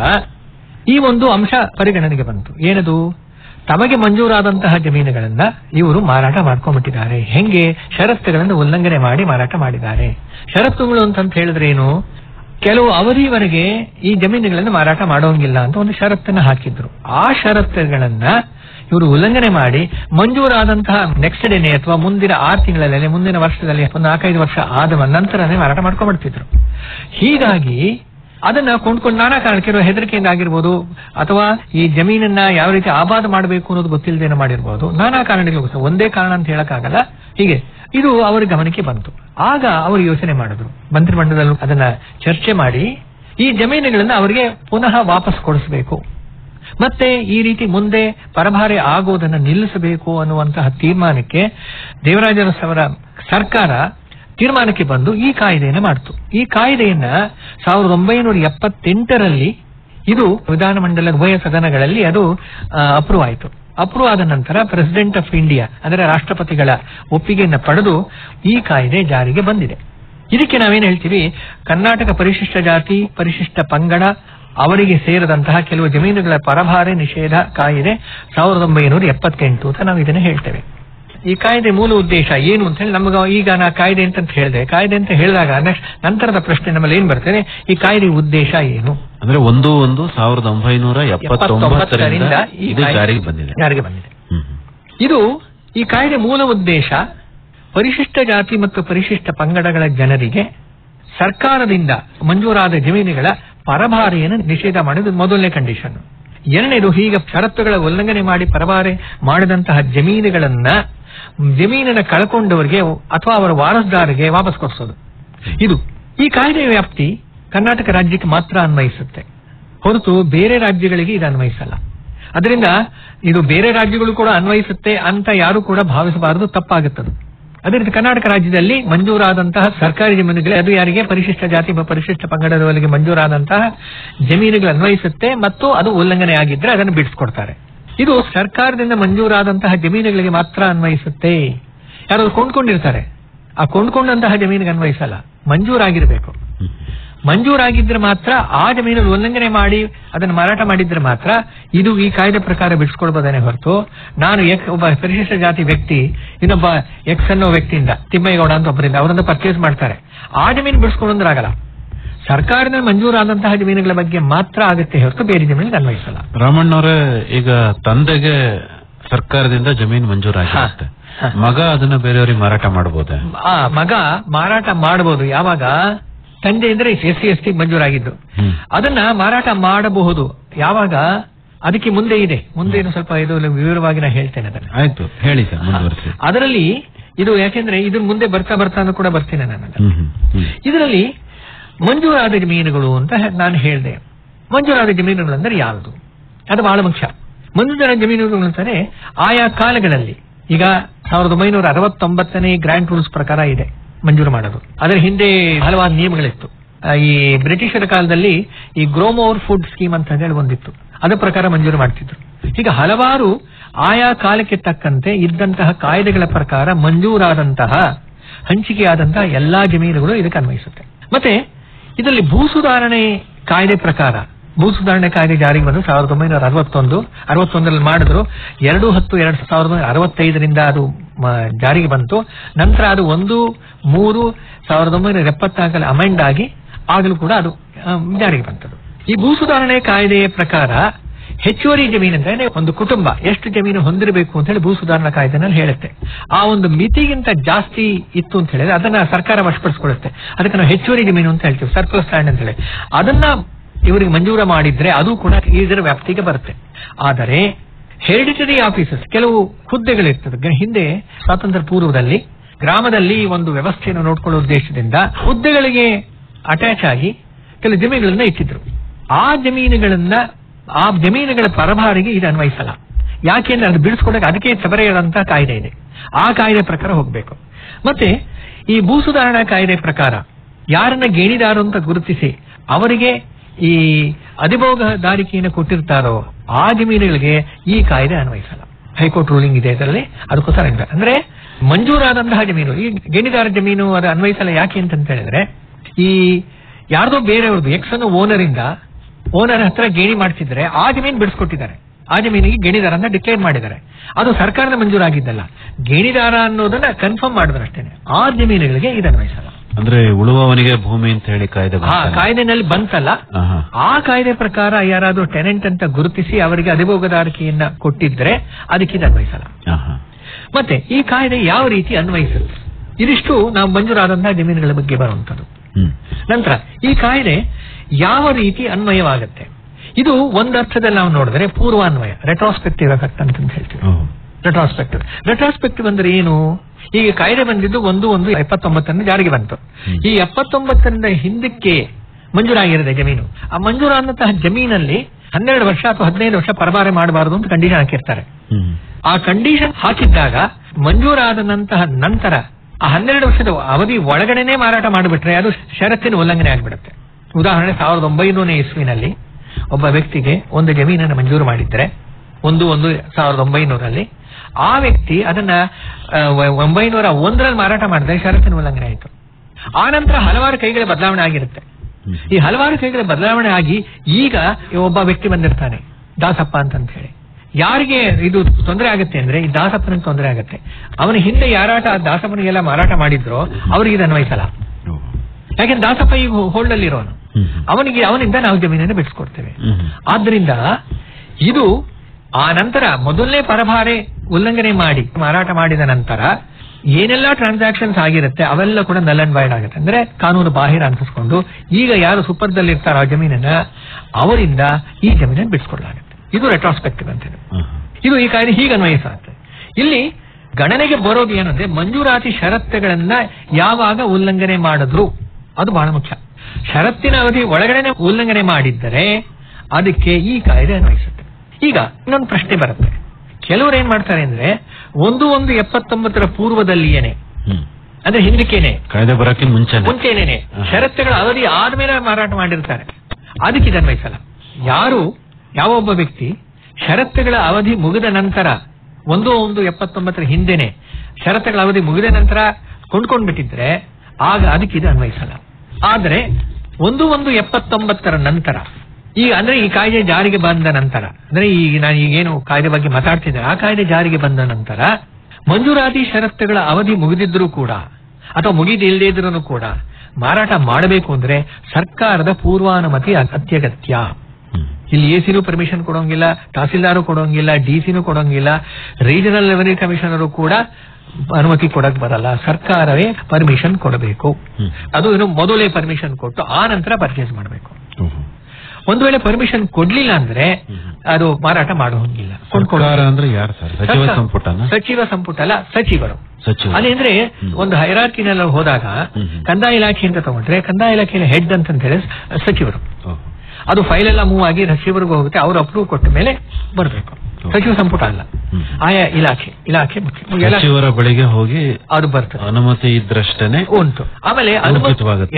ಈ ಒಂದು ಅಂಶ ಪರಿಗಣನೆಗೆ ಬಂತು ಏನದು ತಮಗೆ ಮಂಜೂರಾದಂತಹ ಜಮೀನುಗಳನ್ನ ಇವರು ಮಾರಾಟ ಮಾಡ್ಕೊಂಡ್ಬಿಟ್ಟಿದ್ದಾರೆ ಹೆಂಗೆ ಷರತ್ತುಗಳನ್ನು ಉಲ್ಲಂಘನೆ ಮಾಡಿ ಮಾರಾಟ ಮಾಡಿದ್ದಾರೆ ಷರತ್ತುಗಳು ಅಂತಂತ ಹೇಳಿದ್ರೆ ಏನು ಕೆಲವು ಅವಧಿವರೆಗೆ ಈ ಜಮೀನುಗಳನ್ನು ಮಾರಾಟ ಮಾಡೋಂಗಿಲ್ಲ ಅಂತ ಒಂದು ಷರತ್ತನ್ನ ಹಾಕಿದ್ರು ಆ ಷರತ್ತುಗಳನ್ನ ಇವರು ಉಲ್ಲಂಘನೆ ಮಾಡಿ ಮಂಜೂರಾದಂತಹ ನೆಕ್ಸ್ಟ್ ಡೇನೆ ಅಥವಾ ಮುಂದಿನ ಆರು ತಿಂಗಳಲ್ಲಿ ಮುಂದಿನ ವರ್ಷದಲ್ಲಿ ಒಂದು ನಾಲ್ಕೈದು ವರ್ಷ ಆದ ನಂತರನೇ ಮಾರಾಟ ಮಾಡ್ಕೊಂಡ್ಬಿಡ್ತಿದ್ರು ಹೀಗಾಗಿ ಅದನ್ನ ಕೊಂಡ್ಕೊಂಡು ನಾನಾ ಕಾರಣಕ್ಕೆ ಇರೋ ಹೆದರಿಕೆಯಿಂದ ಆಗಿರ್ಬೋದು ಅಥವಾ ಈ ಜಮೀನನ್ನ ಯಾವ ರೀತಿ ಆಬಾದ ಮಾಡಬೇಕು ಅನ್ನೋದು ಗೊತ್ತಿಲ್ಲದೇನೆ ಮಾಡಿರ್ಬೋದು ನಾನಾ ಕಾರಣಗಳಿಗೋಸ್ಕರ ಒಂದೇ ಕಾರಣ ಅಂತ ಹೇಳಕ್ಕಾಗಲ್ಲ ಹೀಗೆ ಇದು ಅವರ ಗಮನಕ್ಕೆ ಬಂತು ಆಗ ಅವರು ಯೋಚನೆ ಮಾಡಿದ್ರು ಮಂತ್ರಿಮಂಡಲದಲ್ಲೂ ಅದನ್ನ ಚರ್ಚೆ ಮಾಡಿ ಈ ಜಮೀನುಗಳನ್ನ ಅವರಿಗೆ ಪುನಃ ವಾಪಸ್ ಕೊಡಿಸಬೇಕು ಮತ್ತೆ ಈ ರೀತಿ ಮುಂದೆ ಪರಭಾರೆ ಆಗೋದನ್ನ ನಿಲ್ಲಿಸಬೇಕು ಅನ್ನುವಂತಹ ತೀರ್ಮಾನಕ್ಕೆ ದೇವರಾಜರಸವರ ಸರ್ಕಾರ ತೀರ್ಮಾನಕ್ಕೆ ಬಂದು ಈ ಕಾಯ್ದೆಯನ್ನು ಮಾಡಿತು ಈ ಕಾಯ್ದೆಯನ್ನ ಸಾವಿರದ ಒಂಬೈನೂರ ಎಪ್ಪತ್ತೆಂಟರಲ್ಲಿ ಇದು ವಿಧಾನಮಂಡಲದ ಉಭಯ ಸದನಗಳಲ್ಲಿ ಅದು ಅಪ್ರೂವ್ ಆಯಿತು ಅಪ್ರೂವ್ ಆದ ನಂತರ ಪ್ರೆಸಿಡೆಂಟ್ ಆಫ್ ಇಂಡಿಯಾ ಅಂದರೆ ರಾಷ್ಟ್ರಪತಿಗಳ ಒಪ್ಪಿಗೆಯನ್ನು ಪಡೆದು ಈ ಕಾಯ್ದೆ ಜಾರಿಗೆ ಬಂದಿದೆ ಇದಕ್ಕೆ ನಾವೇನ್ ಹೇಳ್ತೀವಿ ಕರ್ನಾಟಕ ಪರಿಶಿಷ್ಟ ಜಾತಿ ಪರಿಶಿಷ್ಟ ಪಂಗಡ ಅವರಿಗೆ ಸೇರದಂತಹ ಕೆಲವು ಜಮೀನುಗಳ ಪರಭಾರೆ ನಿಷೇಧ ಕಾಯ್ದೆ ಸಾವಿರದ ಒಂಬೈನೂರ ಎಪ್ಪತ್ತೆಂಟು ಅಂತ ನಾವು ಇದನ್ನ ಹೇಳ್ತೇವೆ ಈ ಕಾಯ್ದೆ ಮೂಲ ಉದ್ದೇಶ ಏನು ಅಂತ ಹೇಳಿ ನಮಗೆ ಈಗ ನಾ ಕಾಯ್ದೆ ಅಂತ ಹೇಳಿದೆ ಕಾಯ್ದೆ ಅಂತ ಹೇಳಿದಾಗ next ನಂತರದ ಪ್ರಶ್ನೆ ನಮ್ಮಲ್ಲಿ ಏನ್ ಬರ್ತದೆ ಈ ಕಾಯ್ದೆ ಉದ್ದೇಶ ಏನು ಅಂದ್ರೆ ಒಂದು ಒಂದು ಸಾವಿರದ ಒಂಬೈನೂರ ಎಪ್ಪತ್ತೊಂಬತ್ತರಿಂದ ಈ ಇದು ಕಾಯ್ದೆ ಜಾರಿಗೆ ಬಂದಿದೆ ಜಾರಿಗೆ ಬಂದಿದೆ ಹ್ಮ್, ಹ್ಮ್. ಇದು ಈ ಕಾಯ್ದೆ ಮೂಲ ಉದ್ದೇಶ ಪರಿಶಿಷ್ಟ ಜಾತಿ ಮತ್ತು ಪರಿಶಿಷ್ಟ ಪಂಗಡಗಳ ಜನರಿಗೆ ಸರ್ಕಾರದಿಂದ ಮಂಜೂರಾದ ಜಮೀನುಗಳ ಪರಭಾರೆಯನ್ನು ನಿಷೇಧ ಮಾಡಿದ ಮೊದಲನೇ ಕಂಡೀಷನ್ ಎರಡನೇದು ಹೀಗೆ ಷರತ್ತುಗಳ ಉಲ್ಲಂಘನೆ ಮಾಡಿ ಪರಭಾರೆ ಮಾಡಿದಂತಹ ಜಮೀನುಗಳನ್ನ ಜಮೀನನ್ನ ಕಳ್ಕೊಂಡವರಿಗೆ ಅಥವಾ ಅವರ ವಾರಸ್ದಾರಿಗೆ ವಾಪಸ್ ಕೊಡಿಸೋದು ಇದು ಈ ಕಾಯ್ದೆಯ ವ್ಯಾಪ್ತಿ ಕರ್ನಾಟಕ ರಾಜ್ಯಕ್ಕೆ ಮಾತ್ರ ಅನ್ವಯಿಸುತ್ತೆ ಹೊರತು ಬೇರೆ ರಾಜ್ಯಗಳಿಗೆ ಇದು ಅನ್ವಯಿಸಲ್ಲ ಅದರಿಂದ ಇದು ಬೇರೆ ರಾಜ್ಯಗಳು ಕೂಡ ಅನ್ವಯಿಸುತ್ತೆ ಅಂತ ಯಾರು ಕೂಡ ಭಾವಿಸಬಾರದು ತಪ್ಪಾಗುತ್ತದೆ ಅದೇ ರೀತಿ ಕರ್ನಾಟಕ ರಾಜ್ಯದಲ್ಲಿ ಮಂಜೂರಾದಂತಹ ಸರ್ಕಾರಿ ಜಮೀನುಗಳು ಅದು ಯಾರಿಗೆ ಪರಿಶಿಷ್ಟ ಜಾತಿ ಮತ್ತು ಪರಿಶಿಷ್ಟ ಪಂಗಡದವರಿಗೆ ಮಂಜೂರಾದಂತಹ ಜಮೀನುಗಳು ಅನ್ವಯಿಸುತ್ತೆ ಮತ್ತು ಅದು ಉಲ್ಲಂಘನೆ ಆಗಿದ್ರೆ ಅದನ್ನು ಬಿಡಿಸ್ಕೊಡ್ತಾರೆ ಇದು ಸರ್ಕಾರದಿಂದ ಮಂಜೂರಾದಂತಹ ಜಮೀನುಗಳಿಗೆ ಮಾತ್ರ ಅನ್ವಯಿಸುತ್ತೆ ಯಾರು ಕೊಂಡ್ಕೊಂಡಿರ್ತಾರೆ ಆ ಕೊಂಡ್ಕೊಂಡಂತಹ ಜಮೀನಿಗೆ ಅನ್ವಯಿಸಲ್ಲ ಮಂಜೂರಾಗಿರ್ಬೇಕು ಮಂಜೂರಾಗಿದ್ರೆ ಮಾತ್ರ ಆ ಜಮೀನು ಉಲ್ಲಂಘನೆ ಮಾಡಿ ಅದನ್ನು ಮಾರಾಟ ಮಾಡಿದ್ರೆ ಮಾತ್ರ ಇದು ಈ ಕಾಯ್ದೆ ಪ್ರಕಾರ ಬಿಡಿಸ್ಕೊಳ್ಬೋದೇನೆ ಹೊರತು ನಾನು ಎಕ್ ಒಬ್ಬ ಪರಿಶಿಷ್ಟ ಜಾತಿ ವ್ಯಕ್ತಿ ಇನ್ನೊಬ್ಬ ಎಕ್ಸ್ ಅನ್ನೋ ವ್ಯಕ್ತಿಯಿಂದ ತಿಮ್ಮೇಗೌಡ ಅಂತ ಒಬ್ಬರಿಂದ ಅವರನ್ನು ಪರ್ಚೇಸ್ ಮಾಡ್ತಾರೆ ಆ ಜಮೀನು ಬಿಡಿಸ್ಕೊಳ್ಳೋದ್ರಾಗಲ್ಲ ಸರ್ಕಾರದ ಮಂಜೂರಾದಂತಹ ಜಮೀನುಗಳ ಬಗ್ಗೆ ಮಾತ್ರ ಆಗುತ್ತೆ ಹೊರತು ಬೇರೆ ಜಮೀನಿಗೆ ಅನ್ವಯಿಸಲ್ಲ ರಾಮಣ್ಣವ್ರೆ ಈಗ ತಂದೆಗೆ ಸರ್ಕಾರದಿಂದ ಜಮೀನು ಮಂಜೂರಾಗಿರುತ್ತೆ ಹಾ. ಮಗ ಅದನ್ನ ಬೇರೆಯವ್ರಿಗೆ ಮಾರಾಟ ಮಾಡಬಹುದೇ ಆ ಮಗ ಮಾರಾಟ ಮಾಡಬಹುದು ಯಾವಾಗ ತಂದೆ ಅಂದ್ರೆ ಎಸ್ ಸಿ ಎಸ್ ಟಿ ಮಂಜೂರಾಗಿದ್ದು ಹ್ಮ್. ಅದನ್ನ ಮಾರಾಟ ಮಾಡಬಹುದು ಯಾವಾಗ ಅದಕ್ಕೆ ಮುಂದೆ ಇದೆ ಮುಂದೆ ಇನ್ನು ಸ್ವಲ್ಪ ಇದು ವಿವರವಾಗಿ ನಾನು ಹೇಳ್ತೇನೆ ಅದನ್ನ ಆಯ್ತು ಹೇಳಿ ಸರ್ ಮುಂದುವರಿಸಿ ಅದರಲ್ಲಿ ಇದು ಯಾಕೆಂದ್ರೆ ಇದ್ರ ಮುಂದೆ ಬರ್ತಾ ಬರ್ತಾನು ಕೂಡ ಬರ್ತೀನಿ ನಾನು ಅದನ್ನ. ಹ್ಮ್ ಹ್ಮ್ ಹ್ಮ್ ಇದರಲ್ಲಿ ಮಂಜೂರಾದ ಜಮೀನುಗಳು ಅಂತ ಹೆ- ನಾನು ಹೇಳಿದೆ ಮಂಜೂರಾದ ಜಮೀನುಗಳಂದ್ರೆ ಯಾವುದು ಅದು ಬಹಳ ಮುಖ್ಯ ಮಂಜೂರಾದ ಜಮೀನುಗಳು ಅಂತಾರೆ ಆಯಾ ಕಾಲಗಳಲ್ಲಿ ಈಗ ಸಾವಿರದ ಒಂಬೈನೂರ ಅರವತ್ತೊಂಬತ್ತನೇ ಗ್ರ್ಯಾಂಡ್ ರೂಲ್ಸ್ ಪ್ರಕಾರ ಇದೆ ಮಂಜೂರು ಮಾಡೋದು ಅದರ ಹಿಂದೆ ಹಲವಾರು ನಿಯಮಗಳಿತ್ತು ಆ, ಈ ಬ್ರಿಟಿಷರ ಕಾಲದಲ್ಲಿ ಈ ಗ್ರೋಮೋರ್ ಫುಡ್ ಸ್ಕೀಮ್ ಅಂತ ಹೇಳಿ ಒಂದಿತ್ತು ಅದರ ಪ್ರಕಾರ ಮಂಜೂರು ಮಾಡ್ತಿದ್ರು ಈಗ ಹಲವಾರು ಆಯಾ ಕಾಲಕ್ಕೆ ತಕ್ಕಂತೆ ಇದ್ದಂತಹ ಕಾಯ್ದೆಗಳ ಪ್ರಕಾರ ಮಂಜೂರಾದಂತಹ ಹಂಚಿಕೆಯಾದಂತಹ ಎಲ್ಲಾ ಜಮೀನುಗಳು ಇದಕ್ಕೆ ಅನ್ವಯಿಸುತ್ತೆ ಮತ್ತೆ ಇದರಲ್ಲಿ ಭೂ ಸುಧಾರಣೆ ಕಾಯ್ದೆ ಪ್ರಕಾರ ಭೂ ಸುಧಾರಣೆ ಕಾಯ್ದೆ ಜಾರಿಗೆ ಬಂದು ಸಾವಿರದ ಒಂಬೈನೂರ ಅರವತ್ತೊಂದು ಅರವತ್ತೊಂದರಲ್ಲಿ ಮಾಡಿದ್ರು ಎರಡು ಹತ್ತು ಎರಡ್ ಸಾವಿರದ ಒಂಬೈನೂರ ಅರವತ್ತೈದರಿಂದ ಅದು ಮ, ಜಾರಿಗೆ ಬಂತು ನಂತರ ಅದು ಒಂದು ಮೂರು ಸಾವಿರದ ಒಂಬೈನೂರ ಎಪ್ಪತ್ನಾಲ್ಕರಲ್ಲಿ ಅಮೆಂಡ್ ಆಗಿ ಆಗಲೂ ಕೂಡ ಅದು ಆ, ಜಾರಿಗೆ ಬಂತದು ಈ ಭೂ ಸುಧಾರಣೆ ಕಾಯ್ದೆಯ ಪ್ರಕಾರ ಹೆಚ್ಚುವರಿ ಜಮೀನು ಅಂದ್ರೆ ಒಂದು ಕುಟುಂಬ ಎಷ್ಟು ಜಮೀನು ಹೊಂದಿರಬೇಕು ಅಂತ ಹೇಳಿ ಭೂ ಸುಧಾರಣಾ ಕಾಯ್ದೆನಲ್ಲಿ ಹೇಳುತ್ತೆ ಆ ಒಂದು ಮಿತಿಗಿಂತ ಜಾಸ್ತಿ ಇತ್ತು ಅಂತ ಹೇಳಿದ್ರೆ ಅದನ್ನ ಸರ್ಕಾರ ವಶಪಡಿಸಿಕೊಳ್ಳುತ್ತೆ ಅದಕ್ಕೆ ನಾವು ಹೆಚ್ಚುವರಿ ಜಮೀನು ಅಂತ ಹೇಳ್ತೀವಿ ಸರ್ಪ್ಲಸ್ ಲ್ಯಾಂಡ್ ಅಂತ ಹೇಳಿ ಅದನ್ನ ಇವರಿಗೆ ಮಂಜೂರು ಮಾಡಿದ್ರೆ ಅದು ಕೂಡ ಇದರ ವ್ಯಾಪ್ತಿಗೆ ಬರುತ್ತೆ ಆದರೆ ಹೆರಿಡಿಟರಿ ಆಫೀಸಸ್ ಕೆಲವು ಹುದ್ದೆಗಳಿರ್ತದೆ ಗ- ಹಿಂದೆ ಸ್ವಾತಂತ್ರ್ಯ ಪೂರ್ವದಲ್ಲಿ ಗ್ರಾಮದಲ್ಲಿ ಒಂದು ವ್ಯವಸ್ಥೆಯನ್ನು ನೋಡ್ಕೊಳ್ಳೋ ಉದ್ದೇಶದಿಂದ ಹುದ್ದೆಗಳಿಗೆ ಅಟ್ಯಾಚ್ ಆಗಿ ಕೆಲವು ಜಮೀನುಗಳನ್ನ ಇಟ್ಟಿದ್ರು ಆ ಜಮೀನುಗಳನ್ನ ಆ ಜಮೀನುಗಳ ಪರಭಾರಿಗೆ ಇದು ಅನ್ವಯಿಸಲ್ಲ ಯಾಕೆಂದ್ರೆ ಅದು ಬಿಡಿಸ್ಕೊಡಕ್ಕೆ ಅದಕ್ಕೆ ಸಬರೆಯಾದಂತಹ ಕಾಯ್ದೆ ಇದೆ ಆ ಕಾಯ್ದೆ ಪ್ರಕಾರ ಹೋಗ್ಬೇಕು ಮತ್ತೆ ಈ ಭೂ ಸುಧಾರಣಾ ಕಾಯ್ದೆ ಪ್ರಕಾರ ಯಾರನ್ನ ಗೇಣಿದಾರು ಅಂತ ಗುರುತಿಸಿ ಅವರಿಗೆ ಈ ಅಧಿಭೋಗದಾರಿಕೆಯನ್ನು ಕೊಟ್ಟಿರ್ತಾರೋ ಆ ಜಮೀನುಗಳಿಗೆ ಈ ಕಾಯ್ದೆ ಅನ್ವಯಿಸಲ್ಲ ಹೈಕೋರ್ಟ್ ರೂಲಿಂಗ್ ಇದೆ ಇದರಲ್ಲಿ ಅದಕ್ಕೋಸ್ಕರ ಇಲ್ಲ. ಅಂದ್ರೆ ಮಂಜೂರಾದಂತಹ ಜಮೀನು ಈ ಗೇಣಿದಾರ ಜಮೀನು ಅದು ಅನ್ವಯಿಸಲ್ಲ ಯಾಕೆ ಅಂತ ಹೇಳಿದ್ರೆ ಈ ಯಾರ್ದೋ ಬೇರೆಯವ್ರದ್ದು ಎಕ್ಸ್ ಅನ್ನು ಓನರ್ ಇಂದ ಓನರ್ ಹತ್ರ ಗೇಣಿ ಮಾಡ್ತಿದ್ರೆ ಆ ಜಮೀನು ಬಿಡಿಸ್ಕೊಟ್ಟಿದ್ದಾರೆ ಆ ಜಮೀನಿಗೆ ಗೇಣಿದಾರ ಅಂತ ಡಿಕ್ಲೇರ್ ಮಾಡಿದ್ದಾರೆ ಅದು ಸರ್ಕಾರದ ಮಂಜೂರಾಗಿದ್ದಲ್ಲ ಗೇಣಿದಾರ ಅನ್ನೋದನ್ನ ಕನ್ಫರ್ಮ್ ಮಾಡಿದ್ರು ಅಷ್ಟೇನೆ ಆ ಜಮೀನುಗಳಿಗೆ ಇದು ಅನ್ವಯಿಸಲ್ಲ ಅಂದ್ರೆ ಉಳುವವನಿಗೆ ಭೂಮಿ ಅಂತ ಹೇಳಿ ಕಾಯ್ದೆ ಆ ಬಂತಲ್ಲ? ಕಾಯ್ದೆನಲ್ಲಿ ಬಂತಲ್ಲ ಆಹಾ. ಆ ಕಾಯ್ದೆ ಪ್ರಕಾರ ಯಾರಾದ್ರೂ ಟೆನೆಂಟ್ ಅಂತ ಗುರುತಿಸಿ ಅವರಿಗೆ ಅಧಿಭೋಗದಾರಿಕೆಯನ್ನ ಕೊಟ್ಟಿದ್ರೆ ಅದಕ್ಕೆ ಇದು ಅನ್ವಯಿಸಲ್ಲ ಆಹಾ. ಮತ್ತೆ ಈ ಕಾಯ್ದೆ ಯಾವ ರೀತಿ ಅನ್ವಯಿಸುತ್ತೆ ಇದಿಷ್ಟು ನಾವು ಮಂಜೂರಾದಂತಹ ಜಮೀನುಗಳ ಬಗ್ಗೆ ಬರುವಂತದ್ದು ಹ್ಮ್. ನಂತರ ಈ ಕಾಯ್ದೆ ಯಾವ ರೀತಿ ಅನ್ವಯವಾಗುತ್ತೆ ಇದು ಒಂದರ್ಥದಲ್ಲಿ ನಾವು ನೋಡಿದ್ರೆ ಪೂರ್ವಾನ್ವಯ ರೆಟ್ರಾಸ್ಪೆಕ್ಟಿವ್ ಎಫೆಕ್ಟ್ ಅಂತ ಹೇಳ್ತೀವಿ ಓಹ್. ರೆಟ್ರಾಸ್ಪೆಕ್ಟಿವ್ ರೆಟ್ರಾಸ್ಪೆಕ್ಟಿವ್ ಅಂದ್ರೆ ಏನು ಈಗ ಕಾಯ್ದೆ ಬಂದಿದ್ದು ಒಂದು ಒಂದು ಎಪ್ಪತ್ತೊಂಬತ್ತರಿಂದ ಜಾರಿಗೆ ಬಂತು ಹ್ಮ್. ಈ ಎಪ್ಪತ್ತೊಂಬತ್ತರಿಂದ ಹಿಂದಕ್ಕೆ ಮಂಜೂರಾಗಿರುತ್ತೆ ಜಮೀನು ಆ ಮಂಜೂರಾದಂತಹ ಜಮೀನಲ್ಲಿ ಹನ್ನೆರಡು ವರ್ಷ ಅಥವಾ ಹದಿನೈದು ವರ್ಷ ಪರಬಾರೆ ಮಾಡಬಾರದು ಅಂತ ಕಂಡೀಷನ್ ಹಾಕಿರ್ತಾರೆ ಹ್ಮ್. ಆ ಕಂಡೀಷನ್ ಹಾಕಿದ್ದಾಗ ಮಂಜೂರಾದ ನಂತಹ ನಂತರ ಆ ಹನ್ನೆರಡು ವರ್ಷದ ಅವಧಿ ಒಳಗಡೆನೆ ಮಾರಾಟ ಮಾಡಿಬಿಟ್ರೆ ಅದು ಷರತ್ತಿನ ಉಲ್ಲಂಘನೆ ಆಗಿಬಿಡುತ್ತೆ ಉದಾಹರಣೆ ಸಾವಿರದ ಒಂಬೈನೂರನೇ ಇಸ್ವಿನಲ್ಲಿ ಒಬ್ಬ ವ್ಯಕ್ತಿಗೆ ಒಂದು ಜಮೀನನ್ನು ಮಂಜೂರು ಮಾಡಿದ್ರೆ ಒಂದು ಒಂದು ಸಾವಿರದ ಒಂಬೈನೂರಲ್ಲಿ ಆ ವ್ಯಕ್ತಿ ಅದನ್ನ ಆ, ವ- ಒಂಬೈನೂರ ಒಂದರಲ್ಲಿ ಮಾರಾಟ ಮಾಡಿದ್ರೆ ಷರತ್ತಿನ ಉಲ್ಲಂಘನೆ ಆಯಿತು ಆ ನಂತರ ಹಲವಾರು ಕೈಗಳ ಬದಲಾವಣೆ ಆಗಿರುತ್ತೆ ಹ್ಮ್. ಈ ಹಲವಾರು ಕೈಗಳ ಬದಲಾವಣೆ ಆಗಿ ಈಗ ಒಬ್ಬ ವ್ಯಕ್ತಿ ಬಂದಿರ್ತಾನೆ ದಾಸಪ್ಪ ಅಂತ ಹೇಳಿ ಯಾರಿಗೆ ಇದು ತೊಂದರೆ ಆಗುತ್ತೆ ಅಂದ್ರೆ ಈ ದಾಸಪ್ಪನಿಗೆ ತೊಂದರೆ ಆಗುತ್ತೆ ಅವನ ಹಿಂದೆ ಯಾರಾಟ ಆ ದಾಸಪ್ಪನಿಗೆಲ್ಲ ಮಾರಾಟ ಮಾಡಿದ್ರೋ ಅವ್ರಿಗೆ ಇದು ಅನ್ವಯಿಸಲ್ಲ ಓಹ್. ಯಾಕೆಂದ್ರೆ ದಾಸಪ್ಪ ಈಗ ಹೋಲ್ಡಲ್ಲಿ ಇರೋನು ಹ್ಮ್. ಅವನಿಗೆ ಅವನಿಂದ ನಾವು ಜಮೀನನ್ನು ಬಿಡಿಸ್ಕೊಡ್ತೇವೆ ಹ್ಮ್. ಆದ್ರಿಂದ ಇದು ಆ ನಂತರ ಮೊದಲನೇ ಪರಭಾರೆ ಉಲ್ಲಂಘನೆ ಮಾಡಿ ಮಾರಾಟ ಮಾಡಿದ ನಂತರ ಏನೆಲ್ಲ ಟ್ರಾನ್ಸಾಕ್ಷನ್ಸ್ ಆಗಿರುತ್ತೆ ಅವೆಲ್ಲ ಕೂಡ ನಲ್ ಅಂಡ್ ವೈಡ್ ಆಗುತ್ತೆ ಅಂದ್ರೆ ಕಾನೂನು ಬಾಹಿರ ಅನ್ಸಿಸ್ಕೊಂಡು ಈಗ ಯಾರು ಸುಪರ್ದಲ್ಲಿ ಇರ್ತಾರೋ ಆ ಜಮೀನನ್ನ ಅವರಿಂದ ಈ ಜಮೀನನ್ನು ಬಿಡಿಸ್ಕೊಡ್ಲಾಗುತ್ತೆ ಇದು ರೆಟ್ರಾಸ್ಪೆಕ್ಟಿವ್ ಅಂತ ಹೇಳಿ ಆಹಾ. ಇದು ಈ ಕಾಯ್ದೆ ಹೀಗೆ ಅನ್ವಯಿಸುತ್ತೆ ಇಲ್ಲಿ ಗಣನೆಗೆ ಬರೋದು ಏನಂದ್ರೆ ಮಂಜೂರಾತಿ ಷರತ್ತುಗಳನ್ನ ಯಾವಾಗ ಉಲ್ಲಂಘನೆ ಮಾಡಿದ್ರು ಅದು ಬಹಳ ಮುಖ್ಯ ಷರತ್ತಿನ ಅವಧಿ ಒಳಗಡೆನೆ ಉಲ್ಲಂಘನೆ ಮಾಡಿದ್ದರೆ ಅದಕ್ಕೆ ಈ ಕಾಯ್ದೆ ಅನ್ವಯಿಸುತ್ತೆ ಈಗ ಇನ್ನೊಂದು ಪ್ರಶ್ನೆ ಬರುತ್ತೆ ಕೆಲವರು ಏನ್ ಮಾಡ್ತಾರೆ ಅಂದ್ರೆ ಒಂದು ಒಂದು ಎಪ್ಪತ್ತೊಂಬತ್ತರ ಪೂರ್ವದಲ್ಲಿಯೇನೆ ಹ್ಮ್. ಅಂದ್ರೆ ಹಿಂದಕ್ಕೇನೆ ಕಾಯ್ದೆ ಬರಕ್ಕೆ ಮುಂಚೆನೆ ಮುಂಚೆನೇನೆ ಆಹಾ. ಷರತ್ತುಗಳ ಅವಧಿ ಆದ್ಮೇಲೆ ಮಾರಾಟ ಮಾಡಿರ್ತಾರೆ ಅದಕ್ಕೆ ಇದು ಅನ್ವಯಿಸಲ್ಲ ಯಾರು ಯಾವೊಬ್ಬ ವ್ಯಕ್ತಿ ಷರತ್ತುಗಳ ಅವಧಿ ಮುಗಿದ ನಂತರ ಒಂದು ಒಂದು ಎಪ್ಪತ್ತೊಂಬತ್ತರ ಹಿಂದೆನೆ ಷರತ್ತುಗಳ ಅವಧಿ ಮುಗಿದ ನಂತರ ಕೊಂಡ್ಕೊಂಡ್ಬಿಟ್ಟಿದ್ರೆ ಆಗ ಅದಕ್ಕೆ ಇದು ಅನ್ವಯಿಸಲ್ಲ ಆದ್ರೆ ಒಂದು ಒಂದು ಎಪ್ಪತ್ತೊಂಬತ್ತರ ನಂತರ ಈ ಅಂದ್ರೆ ಈ ಕಾಯ್ದೆ ಜಾರಿಗೆ ಬಂದ ನಂತರ ಅಂದ್ರೆ ಈ ನಾನು ಈಗೇನು ಕಾಯ್ದೆ ಬಗ್ಗೆ ಮಾತಾಡ್ತಿದ್ದೆ ಆ ಕಾಯ್ದೆ ಜಾರಿಗೆ ಬಂದ ನಂತರ ಮಂಜೂರಾತಿ ಷರತ್ತುಗಳ ಅವಧಿ ಮುಗಿದಿದ್ರೂ ಕೂಡ ಅಥವಾ ಮುಗಿದಿಲ್ಲದೇ ಇದ್ರೂ ಕೂಡ ಮಾರಾಟ ಮಾಡಬೇಕು ಅಂದ್ರೆ ಸರ್ಕಾರದ ಪೂರ್ವಾನುಮತಿ ಅ- ಅತ್ಯಗತ್ಯ ಹ್ಮ್. ಇಲ್ಲಿ ಎಸಿನೂ ಪರ್ಮಿಷನ್ ಕೊಡೋಂಗಿಲ್ಲ ತಹಸೀಲ್ದಾರು ಕೊಡೋಂಗಿಲ್ಲ ಡಿಸಿನೂ ಕೊಡೋಂಗಿಲ್ಲ ರೀಜನಲ್ ರೆವೆನ್ಯೂ ಕಮಿಷನರು ಕೂಡ ಅನುಮತಿ ಕೊಡಕ್ ಬರಲ್ಲ ಸರ್ಕಾರವೇ ಪರ್ಮಿಷನ್ ಕೊಡಬೇಕು ಹ್ಮ್. ಅದು ಇನ್ನು ಮೊದಲೇ ಪರ್ಮಿಷನ್ ಕೊಟ್ಟು ಆ ನಂತರ ಪರ್ಚೇಸ್ ಮಾಡಬೇಕು ಓಹೋ. ಒಂದು ವೇಳೆ ಪರ್ಮಿಷನ್ ಕೊಡ್ಲಿಲ್ಲ ಅಂದ್ರೆ ಅದು ಮಾರಾಟ ಮಾಡೋಂಗಿಲ್ಲ ಸರ್ಕಾರ ಅಂದ್ರೆ ಯಾರು ಸರ್ ಸಚಿವ ಸರ್ಕಾರ- ಸಂಪುಟನ ಸಚಿವ ಸಂಪುಟ ಅಲ್ಲ ಸಚಿವರು ಸಚಿವ ಅಲ್ಲಿ ಅಂದ್ರೆ ಹ್ಮ್. ಒಂದು ಹೈರಾರ್ಕಿನಲ್ಲಿ ಹೋದಾಗ ಹ್ಮ್ ಹ್ಮ್. ಕಂದಾಯ ಇಲಾಖೆ ಅಂತ ತಗೊಂಡ್ರೆ ಕಂದಾಯ ಇಲಾಖೆಯ ಹೆಡ್ ಅಂತ ಹೇಳಿ ಸಚಿವರು ಓಹೋ. ಅದು ಫೈಲ್ ಎಲ್ಲ ಮೂವ್ ಆಗಿ ಸಚಿವರಿಗೂ ಹೋಗುತ್ತೆ ಅವರು ಅಪ್ರೂವ್ ಕೊಟ್ಟ ಮೇಲೆ ಬರಬೇಕು ಹ್ಮ್. ಸಚಿವ ಸಂಪುಟ ಅಲ್ಲ ಹ್ಮ್. ಆಯಾ ಇಲಾಖೆ ಇಲಾಖೆ ಮುಖ್ಯ ಎಲ್ಲ ಸಚಿವರ ಬಳಿಗೆ ಹೋಗಿ ಅದು ಬರ್ತದೆ ಅನುಮತಿ ಇದ್ರಷ್ಟೇನೆ ಉಂಟು ಆಮೇಲೆ ಅನುಮತಿ ರೂಪಿತವಾಗುತ್ತೆ. ಎಸ್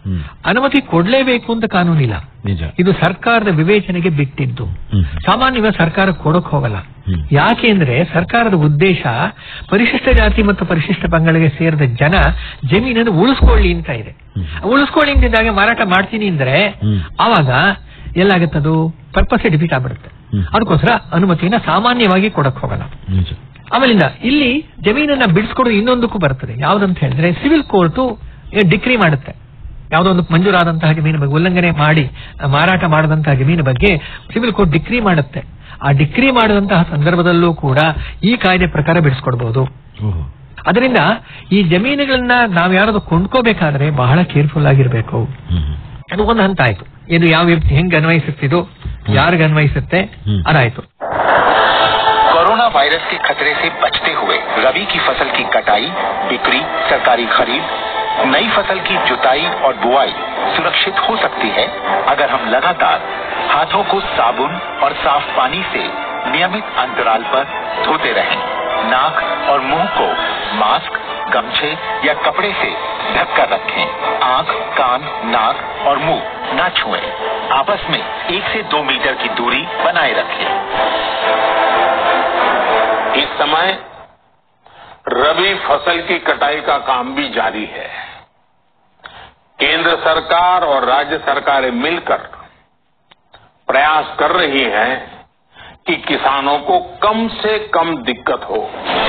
ಹ್ಮ್. ಅನುಮತಿ ಕೊಡ್ಲೇಬೇಕು ಅಂತ ಕಾನೂನಿಲ್ಲ ನಿಜ ಇದು ಸರ್ಕಾರದ ವಿವೇಚನೆಗೆ ಬಿಟ್ಟಿದ್ದು ಹ್ಮ್. ಸಾಮಾನ್ಯವಾಗಿ ಸರ್ಕಾರ ಕೊಡಕ್ ಹೋಗಲ್ಲ ಹ್ಮ್. ಯಾಕೆಂದ್ರೆ ಸರ್ಕಾರದ ಉದ್ದೇಶ ಪರಿಶಿಷ್ಟ ಜಾತಿ ಮತ್ತು ಪರಿಶಿಷ್ಟ ಪಂಗಡಕ್ಕೆ ಸೇರಿದ ಜನ ಜಮೀನನ್ನು ಉಳಿಸ್ಕೊಳ್ಳಿ ಅಂತ ಇದೆ ಹ್ಮ್. ಉಳಿಸ್ಕೊಳ್ಳಿ ಅಂತಿದ್ದಾಗ ಮಾರಾಟ ಮಾಡ್ತೀನಿ ಅಂದ್ರೆ ಹ್ಮ್. ಆವಾಗ ಎಲ್ಲಾಗತ್ತದು ಪರ್ಪಸ್ ಡಿಫೀಟ್ ಆಗ್ಬಿಡುತ್ತೆ ಹ್ಮ್. ಅದಕ್ಕೋಸ್ಕರ ಅನುಮತಿಯನ್ನ ಸಾಮಾನ್ಯವಾಗಿ ಕೊಡಕ್ ಹೋಗಲ್ಲ ನಿಜ ಆಮೇಲಿಂದ ಇಲ್ಲಿ ಜಮೀನನ್ನ ಬಿಡಿಸ್ಕೊಡೋದು ಇನ್ನೊಂದಕ್ಕೂ ಬರ್ತದೆ ಯಾವ್ದಂತ ಹೇಳಿದ್ರೆ ಸಿವಿಲ್ ಕೋರ್ಟು ಡಿಕ್ರಿ ಮಾಡುತ್ತೆ ಯಾವುದೋ ಒಂದು ಮಂಜೂರಾದಂತಹ ಜಮೀನು ಬಗ್ಗೆ ಉಲ್ಲಂಘನೆ ಮಾಡಿ ಆ, ಮಾರಾಟ ಮಾಡದಂತಹ ಜಮೀನು ಬಗ್ಗೆ ಸಿವಿಲ್ ಕೋರ್ಟ್ ಡಿಕ್ರಿ ಮಾಡುತ್ತೆ ಆ ಡಿಕ್ರಿ ಮಾಡದಂತಹ ಸಂದರ್ಭದಲ್ಲೂ ಕೂಡ ಈ ಕಾಯ್ದೆ ಪ್ರಕಾರ ಬಿಡಿಸ್ಕೊಡ್ಬಹುದು ಓಹೋ ಅದರಿಂದ ಈ ಜಮೀನುಗಳನ್ನ ನಾವು ಯಾರಾದ್ರೂ ಕೊಂಡ್ಕೋಬೇಕಾದ್ರೆ ಬಹಳ ಕೇರ್ಫುಲ್ ಆಗಿರ್ಬೇಕು ಹ್ಮ್. ಅದು ಒಂದು ಹಂತ ಆಯ್ತು ಇದು ಯಾವ ವ್ಯಕ್ತಿ ಹೆಂಗ್ ಅನ್ವಯಿಸುತ್ತಿದ್ದು ಯಾರಿಗ ಅನ್ವಯಿಸುತ್ತೆ ಹ್ಮ್. ಅದಾಯ್ತು कोरोना वायरस के खतरे से बचते हुए रबी की फसल की कटाई बिक्री सरकारी खरीद नई फसल की जुताई और बुआई सुरक्षित हो सकती है अगर हम लगातार हाथों को साबुन और साफ पानी से नियमित अंतराल पर धोते रहें नाक और मुंह को मास्क गमछे या कपड़े से ढककर रखें आंख कान नाक और मुंह न छुएं आपस में एक से दो मीटर की दूरी बनाए रखें इस समय रबी फसल की कटाई का काम भी जारी है केंद्र सरकार और राज्य सरकारें मिलकर प्रयास कर रही हैं कि किसानों को कम से कम दिक्कत हो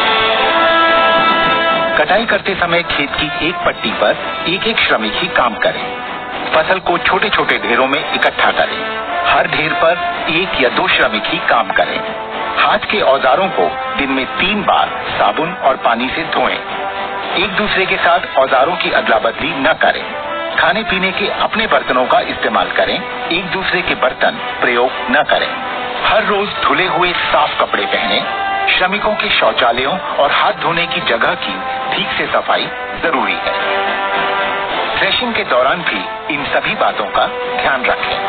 कटाई करते समय खेत की एक पट्टी पर एक एक श्रमिक ही काम करें फसल को छोटे छोटे ढेरों में इकट्ठा करें हर ढेर पर एक या दो श्रमिक ही काम करें हाथ के औजारों को दिन में तीन बार साबुन और पानी से धोएं एक दूसरे के साथ औजारों की अदला बदली न करें खाने पीने के अपने बर्तनों का इस्तेमाल करें एक दूसरे के बर्तन प्रयोग न करें हर रोज धुले हुए साफ कपड़े पहने श्रमिकों के शौचालयों और हाथ धोने की जगह की ठीक से सफाई जरूरी है थ्रेशिंग के दौरान भी इन सभी बातों का ध्यान रखें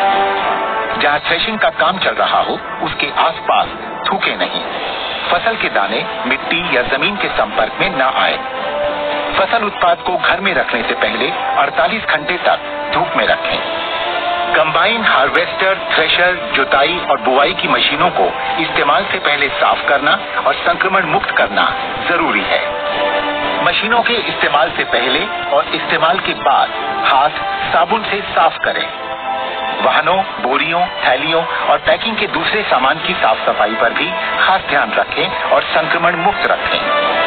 जहां थ्रेशिंग का काम चल रहा हो उसके आसपास थूके नहीं फसल के दाने मिट्टी या जमीन के संपर्क में न आए फसल उत्पाद को घर में रखने से पहले 48 घंटे तक धूप में रखें कंबाइन हार्वेस्टर थ्रेशर जुताई और बुआई की मशीनों को इस्तेमाल से पहले साफ करना और संक्रमण मुक्त करना जरूरी है मशीनों के इस्तेमाल से पहले और इस्तेमाल के बाद हाथ साबुन से साफ करें वाहनों बोरियों थैलियों और पैकिंग के दूसरे सामान की साफ सफाई पर भी खास ध्यान रखें और संक्रमण मुक्त रखें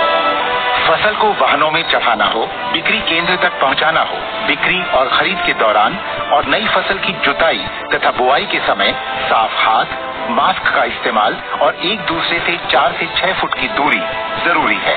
फसल को वाहनों में चढ़ाना हो बिक्री केंद्र तक पहुंचाना हो बिक्री और खरीद के दौरान और नई फसल की जुताई तथा बुआई के समय साफ हाथ मास्क का इस्तेमाल और एक दूसरे से चार से छह फुट की दूरी जरूरी है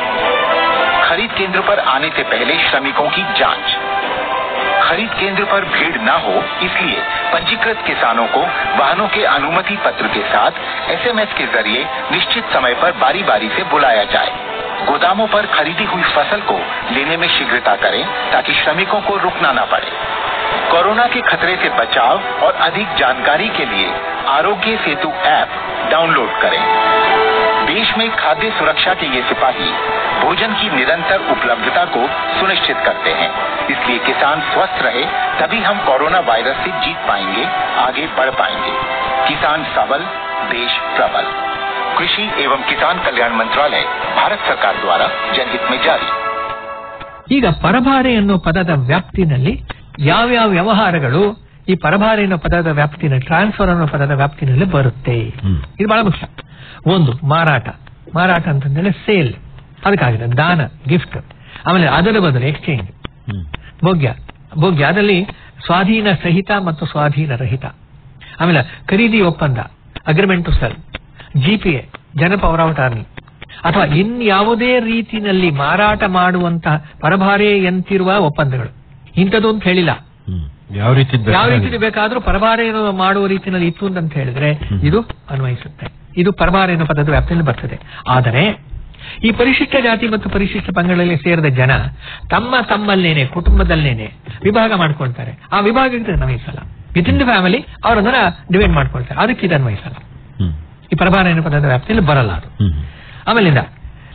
खरीद केंद्र पर आने से पहले श्रमिकों की जांच खरीद केंद्र पर भीड़ न हो इसलिए पंजीकृत किसानों को वाहनों के अनुमति पत्र के साथ एसएमएस के जरिए निश्चित समय पर बारी बारी से बुलाया जाए गोदामों पर खरीदी हुई फसल को लेने में शीघ्रता करें ताकि श्रमिकों को रुकना न पड़े कोरोना के खतरे से बचाव और अधिक जानकारी के लिए आरोग्य सेतु ऐप डाउनलोड करें देश में खाद्य सुरक्षा के ये सिपाही भोजन की निरंतर उपलब्धता को सुनिश्चित करते हैं इसलिए किसान स्वस्थ रहे तभी हम कोरोना वायरस से जीत पाएंगे आगे बढ़ पाएंगे किसान सबल देश प्रबल कृषि एवं किसान कल्याण मंत्रालय भारत सरकार द्वारा जनहित में जारी ಈಗ ಪರಭಾರೆ ಅನ್ನೋ ಪದದ ವ್ಯಾಪ್ತಿನಲ್ಲಿ ಯಾವ್ಯಾವ ವ್ಯವಹಾರಗಳು ಈ ಪರಭಾರೆ ಅನ್ನೋ ಪದದ ವ್ಯಾಪ್ತಿನಲ್ಲಿ ಟ್ರಾನ್ಸ್ಫರ್ ಅನ್ನೋ ಪದದ ವ್ಯಾಪ್ತಿನಲ್ಲಿ ಬರುತ್ತೆ ಹ್ಮ್. ಇದು ಬಹಳ ಮುಖ್ಯ ಒಂದು ಮಾರಾಟ ಮಾರಾಟ ಅಂತಂದ್ರೆ ಸೇಲ್ ಅದಕ್ಕಾಗಿದೆ ದಾನ ಗಿಫ್ಟ್ ಆಮೇಲೆ ಅದರ ಬದಲು ಎಕ್ಸ್ಚೇಂಜ್ ಹ್ಮ್. ಭೋಗ್ಯ ಭೋಗ್ಯ ಅದರಲ್ಲಿ ಸ್ವಾಧೀನ ಸಹಿತ ಮತ್ತು ಸ್ವಾಧೀನ ರಹಿತ ಆಮೇಲೆ ಖರೀದಿ ಒಪ್ಪಂದ ಅಗ್ರಿಮೆಂಟ್ ಟು ಸೆಲ್ ಜಿಪಿಎ ಜನ ಪವರ್ ಆಫ್ ಅಟಾರ್ನಿ ಅಥವಾ ಇನ್ಯಾವುದೇ ರೀತಿನಲ್ಲಿ ಮಾರಾಟ ಮಾಡುವಂತಹ ಪರಭಾರೆಯಂತಿರುವ ಒಪ್ಪಂದಗಳು ಇಂಥದ್ದು ಅಂತ ಹೇಳಿಲ್ಲ ಹ್ಮ್. ಯಾವ ರೀತಿ ಯಾವ ರೀತಿ ಬೇಕಾದ್ರೂ ಪರಭಾರೆ ಮಾಡುವ ರೀತಿಯಲ್ಲಿ ಇತ್ತು ಅಂತ ಹೇಳಿದ್ರೆ ಇದು ಅನ್ವಯಿಸುತ್ತೆ ಇದು ಪರಭಾರೆ ಅನ್ನೋ ಪದದ ವ್ಯಾಪ್ತಿಯಲ್ಲಿ ಬರ್ತದೆ ಆದರೆ ಈ ಪರಿಶಿಷ್ಟ ಜಾತಿ ಮತ್ತು ಪರಿಶಿಷ್ಟ ಪಂಗಡಗಳಲ್ಲಿ ಸೇರಿದ ಜನ ತಮ್ಮ ತಮ್ಮಲ್ಲೇನೆ ಕುಟುಂಬದಲ್ಲೇನೆ ವಿಭಾಗ ಮಾಡ್ಕೊಳ್ತಾರೆ ಆ ವಿಭಾಗಕ್ಕೆ ಅನ್ವಯಿಸಲ್ಲ ವಿತ್ ಇನ್ ದ ಫ್ಯಾಮಿಲಿ ಅವರನ್ನ ಡಿವೈಡ್ ಮಾಡ್ಕೊಳ್ತಾರೆ ಅದಕ್ಕೆ ಇದು ಅನ್ವಯಿಸಲ್ಲ ಹ್ಮ್. ಈ ಪರಭಾರ ಅನ್ನೋ ಪದದ ವ್ಯಾಪ್ತಿಯಲ್ಲಿ ಬರಲ್ಲ ಅದು ಹ್ಮ್. ಆಮೇಲಿಂದ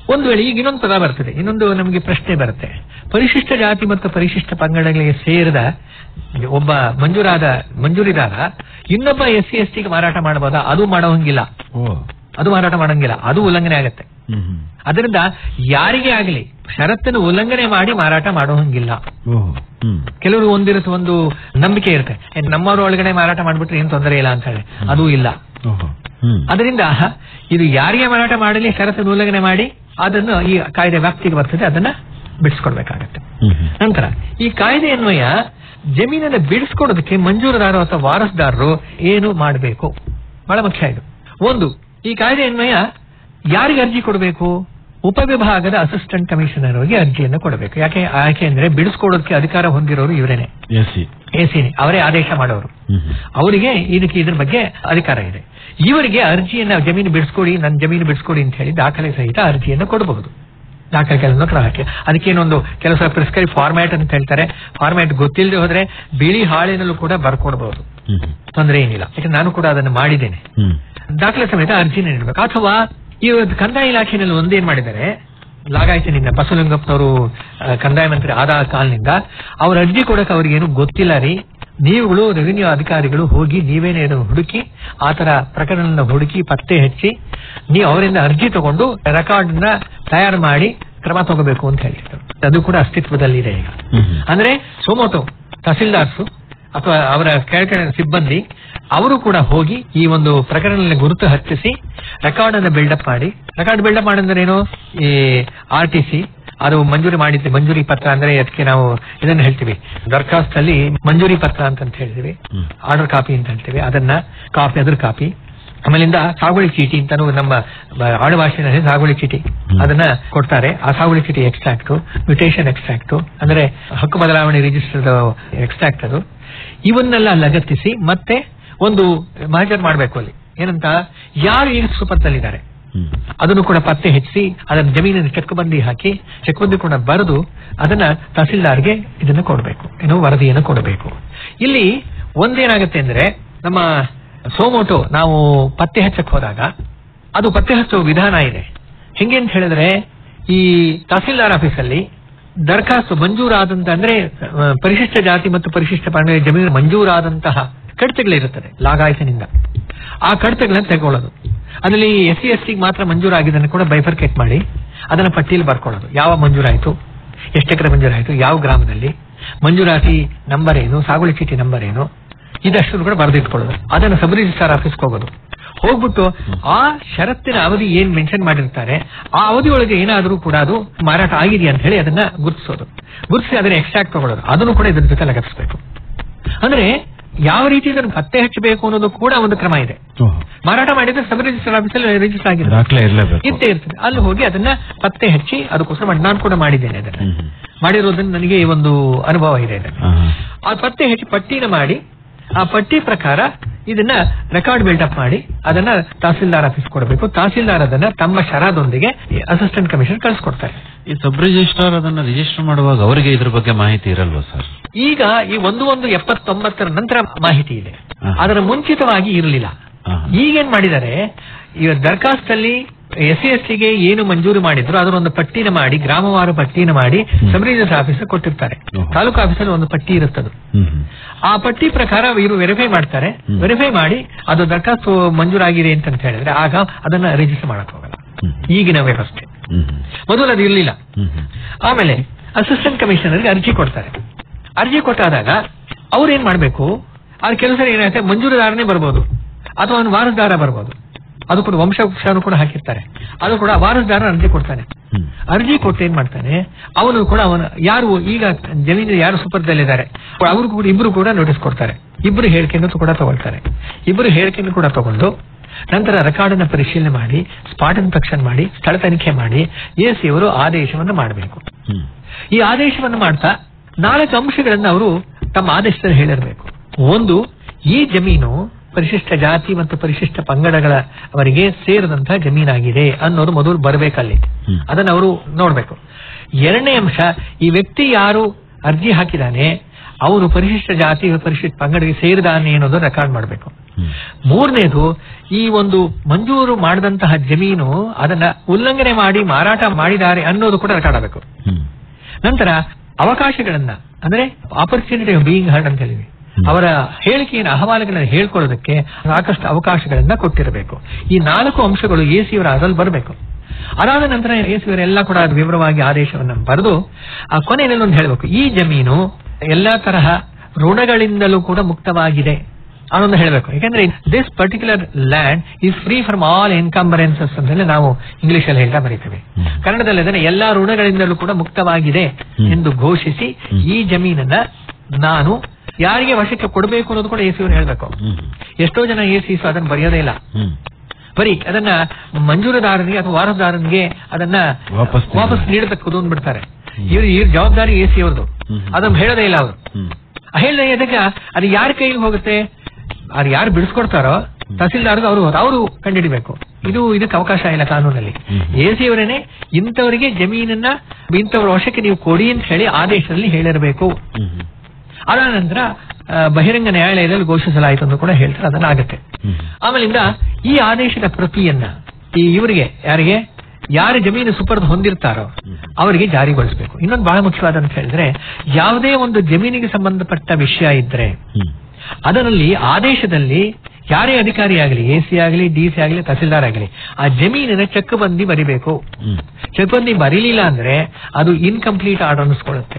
ಒಂದು ವೇಳೆ ಈಗ ಇನ್ನೊಂದು ಪದ ಬರ್ತದೆ ಇನ್ನೊಂದು ನಮಗೆ ಪ್ರಶ್ನೆ ಬರುತ್ತೆ ಪರಿಶಿಷ್ಟ ಜಾತಿ ಮತ್ತು ಪರಿಶಿಷ್ಟ ಪಂಗಡಗಳಿಗೆ ಸೇರಿದ ಒಬ್ಬ ಮಂಜೂರಾದ ಮಂಜೂರಿದಾರ ಇನ್ನೊಬ್ಬ ಎಸ್ ಸಿ ಎಸ್ ಟಿಗೆ ಮಾರಾಟ ಮಾಡಬಹುದಾ ಅದು ಮಾಡೋಂಗಿಲ್ಲ ಅದು ಮಾರಾಟ ಮಾಡಂಗಿಲ್ಲ ಅದು ಉಲ್ಲಂಘನೆ ಆಗತ್ತೆ ಅದರಿಂದ ಯಾರಿಗೇ ಆಗಲಿ ಷರತ್ತನ್ನು ಉಲ್ಲಂಘನೆ ಮಾಡಿ ಮಾರಾಟ ಮಾಡೋಂಗಿಲ್ಲ ಕೆಲವರು ಒಂದಿರುತ್ತೆ ಒಂದು ನಂಬಿಕೆ ಇರುತ್ತೆ ಏ, ನಮ್ಮವ್ರ ಒಳಗಡೆ ಮಾರಾಟ ಮಾಡ್ಬಿಟ್ರೆ ಏನ್ ತೊಂದರೆ ಇಲ್ಲ ಅಂತ ಹೇಳಿ ಅದು ಇಲ್ಲ ಅದರಿಂದ ಇದು ಯಾರಿಗೆ ಮಾರಾಟ ಮಾಡಲಿ ಷರತ್ತನ್ನು ಉಲ್ಲಂಘನೆ ಮಾಡಿ ಅದನ್ನು ಈ ಕಾಯ್ದೆ ವ್ಯಾಪ್ತಿಗೆ ಬರ್ತದೆ ಅದನ್ನ ಬಿಡಿಸ್ಕೊಡ್ಬೇಕಾಗತ್ತೆ ನಂತರ ಈ ಕಾಯ್ದೆ ಅನ್ವಯ ಜಮೀನನ್ನು ಬಿಡಿಸ್ಕೊಡೋದಕ್ಕೆ ಮಂಜೂರುದಾರರು ಅಥವಾ ವಾರಸ್ದಾರರು ಏನು ಮಾಡಬೇಕು ಬಹಳ ಮುಖ್ಯ ಇದು ಒಂದು ಈ ಕಾಯ್ದೆ ಅನ್ವಯ ಯಾರಿಗೆ ಅರ್ಜಿ ಕೊಡಬೇಕು ಉಪವಿಭಾಗದ ಅಸಿಸ್ಟೆಂಟ್ ಕಮಿಷನರ್ ಅವರಿಗೆ ಅರ್ಜಿಯನ್ನು ಕೊಡಬೇಕು ಯಾಕೆ ಯಾಕೆ ಅಂದ್ರೆ ಬಿಡಿಸ್ಕೊಡೋದಕ್ಕೆ ಅಧಿಕಾರ ಹೊಂದಿರೋರು ಇವರೇನೆ ಎಸಿನಿ ಅವರೇ ಆದೇಶ ಮಾಡೋರು ಅವರಿಗೆ ಇದಕ್ಕೆ ಇದ್ರ ಬಗ್ಗೆ ಅಧಿಕಾರ ಇದೆ ಇವರಿಗೆ ಅರ್ಜಿಯನ್ನ ಜಮೀನು ಬಿಡಿಸ್ಕೊಡಿ ನನ್ನ ಜಮೀನು ಬಿಡಿಸ್ಕೊಡಿ ಅಂತ ಹೇಳಿ ದಾಖಲೆ ಸಹಿತ ಅರ್ಜಿಯನ್ನು ಕೊಡಬಹುದು ದಾಖಲೆಗಳನ್ನು ಕೂಡ ಹಾಕಿ ಅದಕ್ಕೇನೊಂದು ಕೆಲಸ ಪ್ರಿಸ್ಕ್ರೈಬ್ ಫಾರ್ಮ್ಯಾಟ್ ಅಂತ ಹೇಳ್ತಾರೆ ಫಾರ್ಮ್ಯಾಟ್ ಗೊತ್ತಿಲ್ಲದೆ ಹೋದ್ರೆ ಬಿಳಿ ಹಾಳಿನಲ್ಲೂ ಕೂಡ ಬರ್ಕೊಡ್ಬಹುದು ತೊಂದರೆ ಏನಿಲ್ಲ ಯಾಕಂದ್ರೆ ನಾನು ಕೂಡ ಅದನ್ನು ಮಾಡಿದ್ದೇನೆ ದಾಖಲೆ ಸಮೇತ ಅರ್ಜಿನ ನೀಡಬೇಕು ಅಥವಾ ಈ ಕಂದಾಯ ಇಲಾಖೆಯಲ್ಲಿ ಒಂದೇನ್ ಮಾಡಿದ್ದಾರೆ ಲಾಗಾಯತಿನಿಂದ ಬಸವಲಿಂಗಪ್ಪನವರು ಆ, ಕಂದಾಯ ಮಂತ್ರಿ ಆದ ಕಾಲನಿಂದ ಅವ್ರ ಅರ್ಜಿ ಕೊಡಕ್ಕೆ ಅವ್ರಿಗೇನು ಗೊತ್ತಿಲ್ಲ ರೀ ನೀವುಗಳು ರೆವಿನ್ಯೂ ಅಧಿಕಾರಿಗಳು ಹೋಗಿ ನೀವೇನೇ ಅದನ್ನು ಹುಡುಕಿ ಆತರ ಪ್ರಕರಣ ಹುಡುಕಿ ಪತ್ತೆ ಹಚ್ಚಿ ನೀವು ಅವರಿಂದ ಅರ್ಜಿ ತಗೊಂಡು ರೆಕಾರ್ಡ್ ನ ತಯಾರು ಮಾಡಿ ಕ್ರಮ ತಗೋಬೇಕು ಅಂತ ಹೇಳಿದ್ರು ಅದು ಕೂಡ ಅಸ್ತಿತ್ವದಲ್ಲಿದೆ ಈಗ ಅಂದ್ರೆ ಸೋಮೋಟೋ ತಹಸೀಲ್ದಾರ್ಸು ಅಥವಾ ಅವರ ಕೆಳಗಡೆ ಸಿಬ್ಬಂದಿ ಅವರು ಕೂಡ ಹೋಗಿ ಈ ಒಂದು ಪ್ರಕರಣದಲ್ಲಿ ಗುರುತು ಹಚ್ಚಿಸಿ ರೆಕಾರ್ಡ್ ಅನ್ನು ಬಿಲ್ಡಪ್ ಮಾಡಿ ರೆಕಾರ್ಡ್ ಬಿಲ್ಡಪ್ ಮಾಡಿದ್ರೆ ಏನು ಈ ಆರ್ ಟಿ ಸಿ ಅದು ಮಂಜೂರಿ ಮಾಡಿದ್ದೆ ಮಂಜೂರಿ ಪತ್ರ ಅಂದ್ರೆ ಅದಕ್ಕೆ ನಾವು ಇದನ್ನ ಹೇಳ್ತೀವಿ ದರ್ಖಾಸ್ತಲ್ಲಿ ಮಂಜೂರಿ ಪತ್ರ ಅಂತ ಹೇಳ್ತೀವಿ ಆರ್ಡರ್ ಕಾಪಿ ಅಂತ ಹೇಳ್ತೀವಿ ಅದನ್ನ ಕಾಪಿ ಅದ್ರ ಕಾಪಿ ಆಮೇಲಿಂದ ಸಾಗುವಳಿ ಚೀಟಿ ಅಂತಾನು ನಮ್ಮ ಬ- ಆಡು ಭಾಷೆನಲ್ಲಿ ಸಾಗುವಳಿ ಚೀಟಿ ಅದನ್ನ ಕೊಡ್ತಾರೆ ಆ ಸಾಗುವಳಿ ಚೀಟಿ ಎಕ್ಸ್ಟ್ರಾಕ್ಟ್ ಮ್ಯೂಟೇಷನ್ ಎಕ್ಸ್ಟ್ರಾಕ್ಟ್ ಅಂದ್ರೆ ಹಕ್ಕು ಬದಲಾವಣೆ ರಿಜಿಸ್ಟರ್ಡ್ ಎಕ್ಸ್ಟ್ರಾಕ್ಟ್ ಅದು ಇವನ್ನೆಲ್ಲ ಲಗತ್ತಿಸಿ ಮತ್ತೆ ಒಂದು ಮಹಜರ್ ಮಾಡಬೇಕು ಅಲ್ಲಿ ಏನಂತ ಯಾರು ಈಗ ಸುಪತ್ತಲ್ಲಿದ್ದಾರೆ ಅದನ್ನು ಕೂಡ ಪತ್ತೆ ಹೆಚ್ಚಿಸಿ ಅದನ್ನ ಜಮೀನಿನ ಚೆಕ್ಬಂದಿ ಹಾಕಿ ಚೆಕ್ಬಂದಿ ಕೂಡ ಬರೆದು ಅದನ್ನ ತಹಸೀಲ್ದಾರ್ಗೆ ಇದನ್ನು ಕೊಡಬೇಕು ಏನೋ ವರದಿಯನ್ನು ಕೊಡಬೇಕು ಇಲ್ಲಿ ಒಂದೇನಾಗುತ್ತೆ ಅಂದ್ರೆ ನಮ್ಮ ಸೋಮೋಟೋ ನಾವು ಪತ್ತೆ ಹಚ್ಚಕ್ ಹೋದಾಗ ಅದು ಪತ್ತೆ ಹಚ್ಚುವ ವಿಧಾನ ಇದೆ ಹೆಂಗೆ ಅಂತ ಹೇಳಿದ್ರೆ ಈ ತಹಸೀಲ್ದಾರ್ ಆಫೀಸಲ್ಲಿ ದರಖಾಸ್ತು ಮಂಜೂರಾದಂತ ಅಂದ್ರೆ ಆ, ಪರಿಶಿಷ್ಟ ಜಾತಿ ಮತ್ತು ಪರಿಶಿಷ್ಟ ಪಂಗಡ ಜಮೀನು ಮಂಜೂರಾದಂತಹ ಕಡತಗಳಿರುತ್ತದೆ ಲಾಗಾಯತನಿಂದ ಆ ಕಡತಗಳನ್ನ ತಗೊಳ್ಳೋದು ಅದರಲ್ಲಿ ಎಸ್ ಸಿ ಎಸ್ ಟಿಗೆ ಮಾತ್ರ ಮಂಜೂರಾಗಿದ್ದನ್ನು ಕೂಡ ಬೈಫರ್ಕೇಟ್ ಮಾಡಿ ಅದನ್ನ ಪಟ್ಟಿಯಲ್ಲಿ ಬರ್ಕೊಳ್ಳೋದು ಯಾವ ಮಂಜೂರಾಯಿತು ಎಷ್ಟು ಎಕರೆ ಮಂಜೂರಾಯಿತು ಯಾವ ಗ್ರಾಮದಲ್ಲಿ ಮಂಜೂರಾತಿ ನಂಬರ್ ಏನು ಸಾಗುವಳಿ ಚೀಟಿ ನಂಬರ್ ಏನು ಇದಷ್ಟು ಕೂಡ ಬರೆದಿಟ್ಕೊಳ್ಳೋದು ಅದನ್ನು ಸಬ್ ರಿಜಿಸ್ಟ್ರಾರ್ ಆಫೀಸ್ಗೆ ಹೋಗೋದು ಹೋಗ್ಬಿಟ್ಟು ಆ ಷರತ್ತಿನ ಅವಧಿ ಏನ್ ಮೆನ್ಷನ್ ಮಾಡಿರ್ತಾರೆ ಆ ಅವಧಿಯೊಳಗೆ ಏನಾದರೂ ಕೂಡ ಅದು ಮಾರಾಟ ಆಗಿದೆಯಾ ಅಂತ ಹೇಳಿ ಅದನ್ನ ಗುರುತಿಸೋದು ಗುರುತಿಸಿ ಅದನ್ನ ಎಕ್ಸ್ಟ್ರಾಕ್ಟ್ ತಗೊಳ್ಳೋದು ಅದನ್ನು ಕೂಡ ಇದ್ರ ಜೊತೆ ಲಗತ್ತಿಸಬೇಕು ಅಂದ್ರೆ ಯಾವ ರೀತಿ ಇದನ್ನು ಪತ್ತೆ ಹಚ್ಚಬೇಕು ಅನ್ನೋದು ಕೂಡ ಒಂದು ಕ್ರಮ ಇದೆ ಮಾರಾಟ ಮಾಡಿದ್ರೆ ಸಬ್ ರಿಜಿಸ್ಟರ್ ಆಫೀಸಲ್ಲಿ ರಿಜಿಸ್ಟರ್ ಆಗಿದೆ ದಾಖಲೆ ಇರಲೇಬೇಕು ಇದ್ದೇ ಇರ್ತದೆ ಅಲ್ಲಿ ಹೋಗಿ ಅದನ್ನ ಪತ್ತೆ ಹಚ್ಚಿ ಅದಕ್ಕೋಸ್ಕರ ಮಾಡಿ ನಾನು ಕೂಡ ಮಾಡಿದ್ದೇನೆ ಅದನ್ನ ಮಾಡಿರೋದ್ರಿಂದ ನನಗೆ ಈ ಒಂದು ಅನುಭವ ಇದೆ ಇದನ್ನ ಆ ಪತ್ತೆ ಹಚ್ಚಿ ಪಟ್ಟಿನ ಮಾಡಿ ಆ ಪಟ್ಟಿ ಪ್ರಕಾರ ಇದನ್ನ ರೆಕಾರ್ಡ್ ಬಿಲ್ಡಪ್ ಮಾಡಿ ಅದನ್ನ ತಹಸೀಲ್ದಾರ್ ಆಫೀಸ್ ಕೊಡಬೇಕು ತಹಸೀಲ್ದಾರ್ ಅದನ್ನ ತಮ್ಮ ಶರಾದೊಂದಿಗೆ ಅಸಿಸ್ಟೆಂಟ್ ಕಮಿಷನರ್ ಕಳಿಸ್ಕೊಡ್ತಾರೆ ಈ ಸಬ್ ರಿಜಿಸ್ಟ್ರಾರ್ ಅದನ್ನ ರಿಜಿಸ್ಟರ್ ಮಾಡುವಾಗ ಅವರಿಗೆ ಇದ್ರ ಬಗ್ಗೆ ಮಾಹಿತಿ ಇರಲ್ವಾ ಸರ್ ಈಗ ಈ ಒಂದು ಒಂದು ಎಪ್ಪತ್ತೊಂಬತ್ತರ ನಂತರ ಮಾಹಿತಿ ಇದೆ ಅದರ ಮುಂಚಿತವಾಗಿ ಇರಲಿಲ್ಲ ಈಗೇನ್ ಮಾಡಿದ್ದಾರೆ ಈಗ ದರ್ಖಾಸ್ತಲ್ಲಿ ಎಸ್ ಸಿ ಎಸ್ ಟಿಗೆ ಏನು ಮಂಜೂರು ಮಾಡಿದ್ರು ಅದರ ಒಂದು ಪಟ್ಟಿನ ಮಾಡಿ ಗ್ರಾಮವಾರು ಪಟ್ಟಿನ ಮಾಡಿ ಸಬ್ ರಿಜಿಸ್ಟರ್ ಆಫೀಸ್ ಕೊಟ್ಟಿರ್ತಾರೆ ತಾಲೂಕು ಆಫೀಸಲ್ಲಿ ಒಂದು ಪಟ್ಟಿ ಇರುತ್ತದೆ ಆ ಪಟ್ಟಿ ಪ್ರಕಾರ ಇವರು ವೆರಿಫೈ ಮಾಡ್ತಾರೆ ವೆರಿಫೈ ಮಾಡಿ ಅದು ದರ್ಖಾಸ್ತು ಮಂಜೂರಾಗಿದೆ ಅಂತ ಹೇಳಿದ್ರೆ ಆಗ ಅದನ್ನ ರಿಜಿಸ್ಟರ್ ಮಾಡಕ್ ಹೋಗಲ್ಲ ಈಗಿನ ವ್ಯವಸ್ಥೆ ಮೊದಲು ಅದು ಇರಲಿಲ್ಲ ಆಮೇಲೆ ಅಸಿಸ್ಟೆಂಟ್ ಕಮಿಷನರ್ಗೆ ಅರ್ಜಿ ಕೊಡ್ತಾರೆ ಅರ್ಜಿ ಕೊಟ್ಟಾದಾಗ ಅವ್ರು ಏನ್ ಮಾಡ್ಬೇಕು ಆ ಕೆಲಸ ಏನಾಗುತ್ತೆ ಮಂಜೂರುದಾರನೇ ಬರ್ಬೋದು ಅಥವಾ ಅವನು ವಾರಸ್ದಾರ ಬರ್ಬೋದು ಅದು ಕೂಡ ವಂಶವೃಕ್ಷನು ಕೂಡ ಹಾಕಿರ್ತಾರೆ ಅದು ಕೂಡ ವಾರಸ್ದಾರ ಅರ್ಜಿ ಕೊಡ್ತಾನೆ ಅರ್ಜಿ ಕೊಟ್ಟು ಏನ್ ಮಾಡ್ತಾನೆ ಅವನು ಕೂಡ ಅವನ ಯಾರು ಈಗ ಜಮೀನು ಯಾರು ಸುಪರ್ದಲ್ಲಿದ್ದಾರೆ ಅವರು ಕೂಡ ಇಬ್ರು ಕೂಡ ನೋಟಿಸ್ ಕೊಡ್ತಾರೆ ಇಬ್ರು ಹೇಳಿಕೆಯನ್ನು ಕೂಡ ತಗೊಳ್ತಾರೆ ಇಬ್ರು ಹೇಳಿಕೆಯನ್ನು ಕೂಡ ತಗೊಂಡು ನಂತರ ರೆಕಾರ್ಡ್ ಅನ್ನ ಪರಿಶೀಲನೆ ಮಾಡಿ ಸ್ಪಾಟ್ ಇನ್ಸ್ಪೆಕ್ಷನ್ ಮಾಡಿ ಸ್ಥಳ ತನಿಖೆ ಮಾಡಿ ಎಸ್ ಇವರು ಆದೇಶವನ್ನು ಮಾಡಬೇಕು ಈ ಆದೇಶವನ್ನು ಮಾಡ್ತಾ ನಾಲ್ಕು ಅಂಶಗಳನ್ನು ಅವರು ತಮ್ಮ ಆದೇಶದಲ್ಲಿ ಹೇಳಿರಬೇಕು ಒಂದು ಈ ಜಮೀನು ಪರಿಶಿಷ್ಟ ಜಾತಿ ಮತ್ತು ಪರಿಶಿಷ್ಟ ಪಂಗಡಗಳ ಅವರಿಗೆ ಸೇರಿದಂತಹ ಜಮೀನಾಗಿದೆ ಅನ್ನೋದು ಮೊದಲು ಬರಬೇಕಲ್ಲಿ ಅದನ್ನ ಅವರು ನೋಡ್ಬೇಕು ಎರಡನೇ ಅಂಶ ಈ ವ್ಯಕ್ತಿ ಯಾರು ಅರ್ಜಿ ಹಾಕಿದಾನೆ ಅವನು ಪರಿಶಿಷ್ಟ ಜಾತಿ ಪರಿಶಿಷ್ಟ ಪಂಗಡಿಗೆ ಸೇರಿದಾನೆ ಅನ್ನೋದು ರೆಕಾರ್ಡ್ ಮಾಡಬೇಕು ಮೂರನೇದು ಈ ಒಂದು ಮಂಜೂರು ಮಾಡಿದಂತಹ ಜಮೀನು ಅದನ್ನ ಉಲ್ಲಂಘನೆ ಮಾಡಿ ಮಾರಾಟ ಮಾಡಿದ್ದಾರೆ ಅನ್ನೋದು ಕೂಡ ರೆಕಾರ್ಡ್ ಆಗಬೇಕು ನಂತರ ಅವಕಾಶಗಳನ್ನ ಅಂದ್ರೆ ಆಪರ್ಚುನಿಟಿ ಆಫ್ ಬೀಯಿಂಗ್ ಹರ್ಡ್ ಅಂತ ಹೇಳಿದ್ವಿ ಅವರ ಹೇಳಿಕೆಯನ್ನು ಅಹವಾಲುಗಳನ್ನು ಹೇಳ್ಕೊಳ್ಳೋದಕ್ಕೆ ಸಾಕಷ್ಟು ಅವಕಾಶಗಳನ್ನ ಕೊಟ್ಟಿರಬೇಕು ಈ ನಾಲ್ಕು ಅಂಶಗಳು ಎ ಸಿಯವರ ಅದ್ರಲ್ಲಿ ಬರಬೇಕು ಅದಾದ ನಂತರ ಎ ಸಿಯವರೆಲ್ಲ ಕೂಡ ಅದು ವಿವರವಾಗಿ ಆದೇಶವನ್ನು ಬರೆದು ಆ ಕೊನೆಯಲ್ಲಿ ಒಂದು ಹೇಳಬೇಕು ಈ ಜಮೀನು ಎಲ್ಲಾ ತರಹ ಋಣಗಳಿಂದಲೂ ಕೂಡ ಮುಕ್ತವಾಗಿದೆ ಅನ್ನೊಂದು ಹೇಳಬೇಕು ಯಾಕಂದ್ರೆ this particular land is free from all encumbrances ಅಂತ ಹೇಳಿ ನಾವು ಇಂಗ್ಲಿಷ್ ಅಲ್ಲಿ ಹೇಳ್ತಾ ಬರೀತೀವಿ ಕನ್ನಡದಲ್ಲಿ ಅದನ್ನ ಎಲ್ಲಾ ಋಣಗಳಿಂದಲೂ ಕೂಡ ಮುಕ್ತವಾಗಿದೆ ಎಂದು ಘೋಷಿಸಿ ಈ ಜಮೀನನ್ನ ನಾನು ಯಾರಿಗೆ ವಶಕ್ಕೆ ಕೊಡಬೇಕು ಅನ್ನೋದು ಕೂಡ ಎ ಸಿ ಹೇಳ್ಬೇಕು ಎಷ್ಟೋ ಜನ ಎ ಸಿ ಅದನ್ನ ಬರೆಯೋದೇ ಇಲ್ಲ ಬರೀ ಅದನ್ನ ಮಂಜೂರುದಾರನಿಗೆ ಅಥವಾ ವಾರಸುದಾರನಿಗೆ ಅದನ್ನ ವಾಪಸ್ ನೀಡಿ- ವಾಪಸ್ ನೀಡತಕ್ಕದು ಅಂದ್ಬಿಡ್ತಾರೆ ಇವ್ರು ಈ ಜವಾಬ್ದಾರಿ ಎ ಸಿ ಅವ್ರದ್ದು ಅದನ್ನ ಹೇಳೋದೇ ಇಲ್ಲ ಅವರು ಹೇಳಿದ ಎದಕ್ಕೆ ಅದು ಯಾರ ಕೈಗೆ ಹೋಗುತ್ತೆ ಅದು ಯಾರು ಬಿಡಿಸ್ಕೊಡ್ತಾರೋ ತಹಸೀಲ್ದಾರ್ಗೆ ಅವರು ಅವರು ಕಂಡುಹಿಡಿಬೇಕು ಇದು ಇದಕ್ಕೆ ಅವಕಾಶ ಇಲ್ಲ ಕಾನೂನಲ್ಲಿ ಎ ಸಿ ಅವರೇನೆ ಇಂಥವರಿಗೆ ಜಮೀನನ್ನ ಇಂಥವ್ರ ವಶಕ್ಕೆ ನೀವು ಕೊಡಿ ಅಂತ ಹೇಳಿ ಆದೇಶದಲ್ಲಿ ಹೇಳಿರಬೇಕು ಅದಾದ ನಂತರ ಆ, ಬಹಿರಂಗ ನ್ಯಾಯಾಲಯದಲ್ಲಿ ಘೋಷಿಸಲಾಯಿತು ಅಂತ ಕೂಡ ಹೇಳ್ತಾರೆ ಅದನ್ನ ಆಗತ್ತೆ ಆಮೇಲಿಂದ ಈ ಆದೇಶದ ಪ್ರತಿಯನ್ನ ಈ ಇವರಿಗೆ ಯಾರಿಗೆ ಯಾರು ಜಮೀನು ಸುಪರ್ದ್ ಹೊಂದಿರ್ತಾರೋ ಅವರಿಗೆ ಜಾರಿಗೊಳಿಸಬೇಕು ಇನ್ನೊಂದು ಬಹಳ ಮುಖ್ಯವಾದ ಅಂತ ಹೇಳಿದ್ರೆ ಯಾವುದೇ ಒಂದು ಜಮೀನಿಗೆ ಸಂಬಂಧಪಟ್ಟ ವಿಷಯ ಇದ್ರೆ ಅದರಲ್ಲಿ ಆದೇಶದಲ್ಲಿ ಯಾರೇ ಅಧಿಕಾರಿ ಆಗಲಿ ಎ ಸಿ ಆಗಲಿ ಡಿ ಸಿ ಆಗಲಿ ತಹಸೀಲ್ದಾರ್ ಆಗಲಿ ಆ ಜಮೀನಿನ ಚೆಕ್ ಬಂದಿ ಬರಿಬೇಕು ಚೆಕ್ ಬಂದಿ ಬರೀಲಿಲ್ಲ ಅಂದ್ರೆ ಅದು ಇನ್ಕಂಪ್ಲೀಟ್ ಆರ್ಡರ್ ಅನ್ನಿಸ್ಕೊಳ್ಳುತ್ತೆ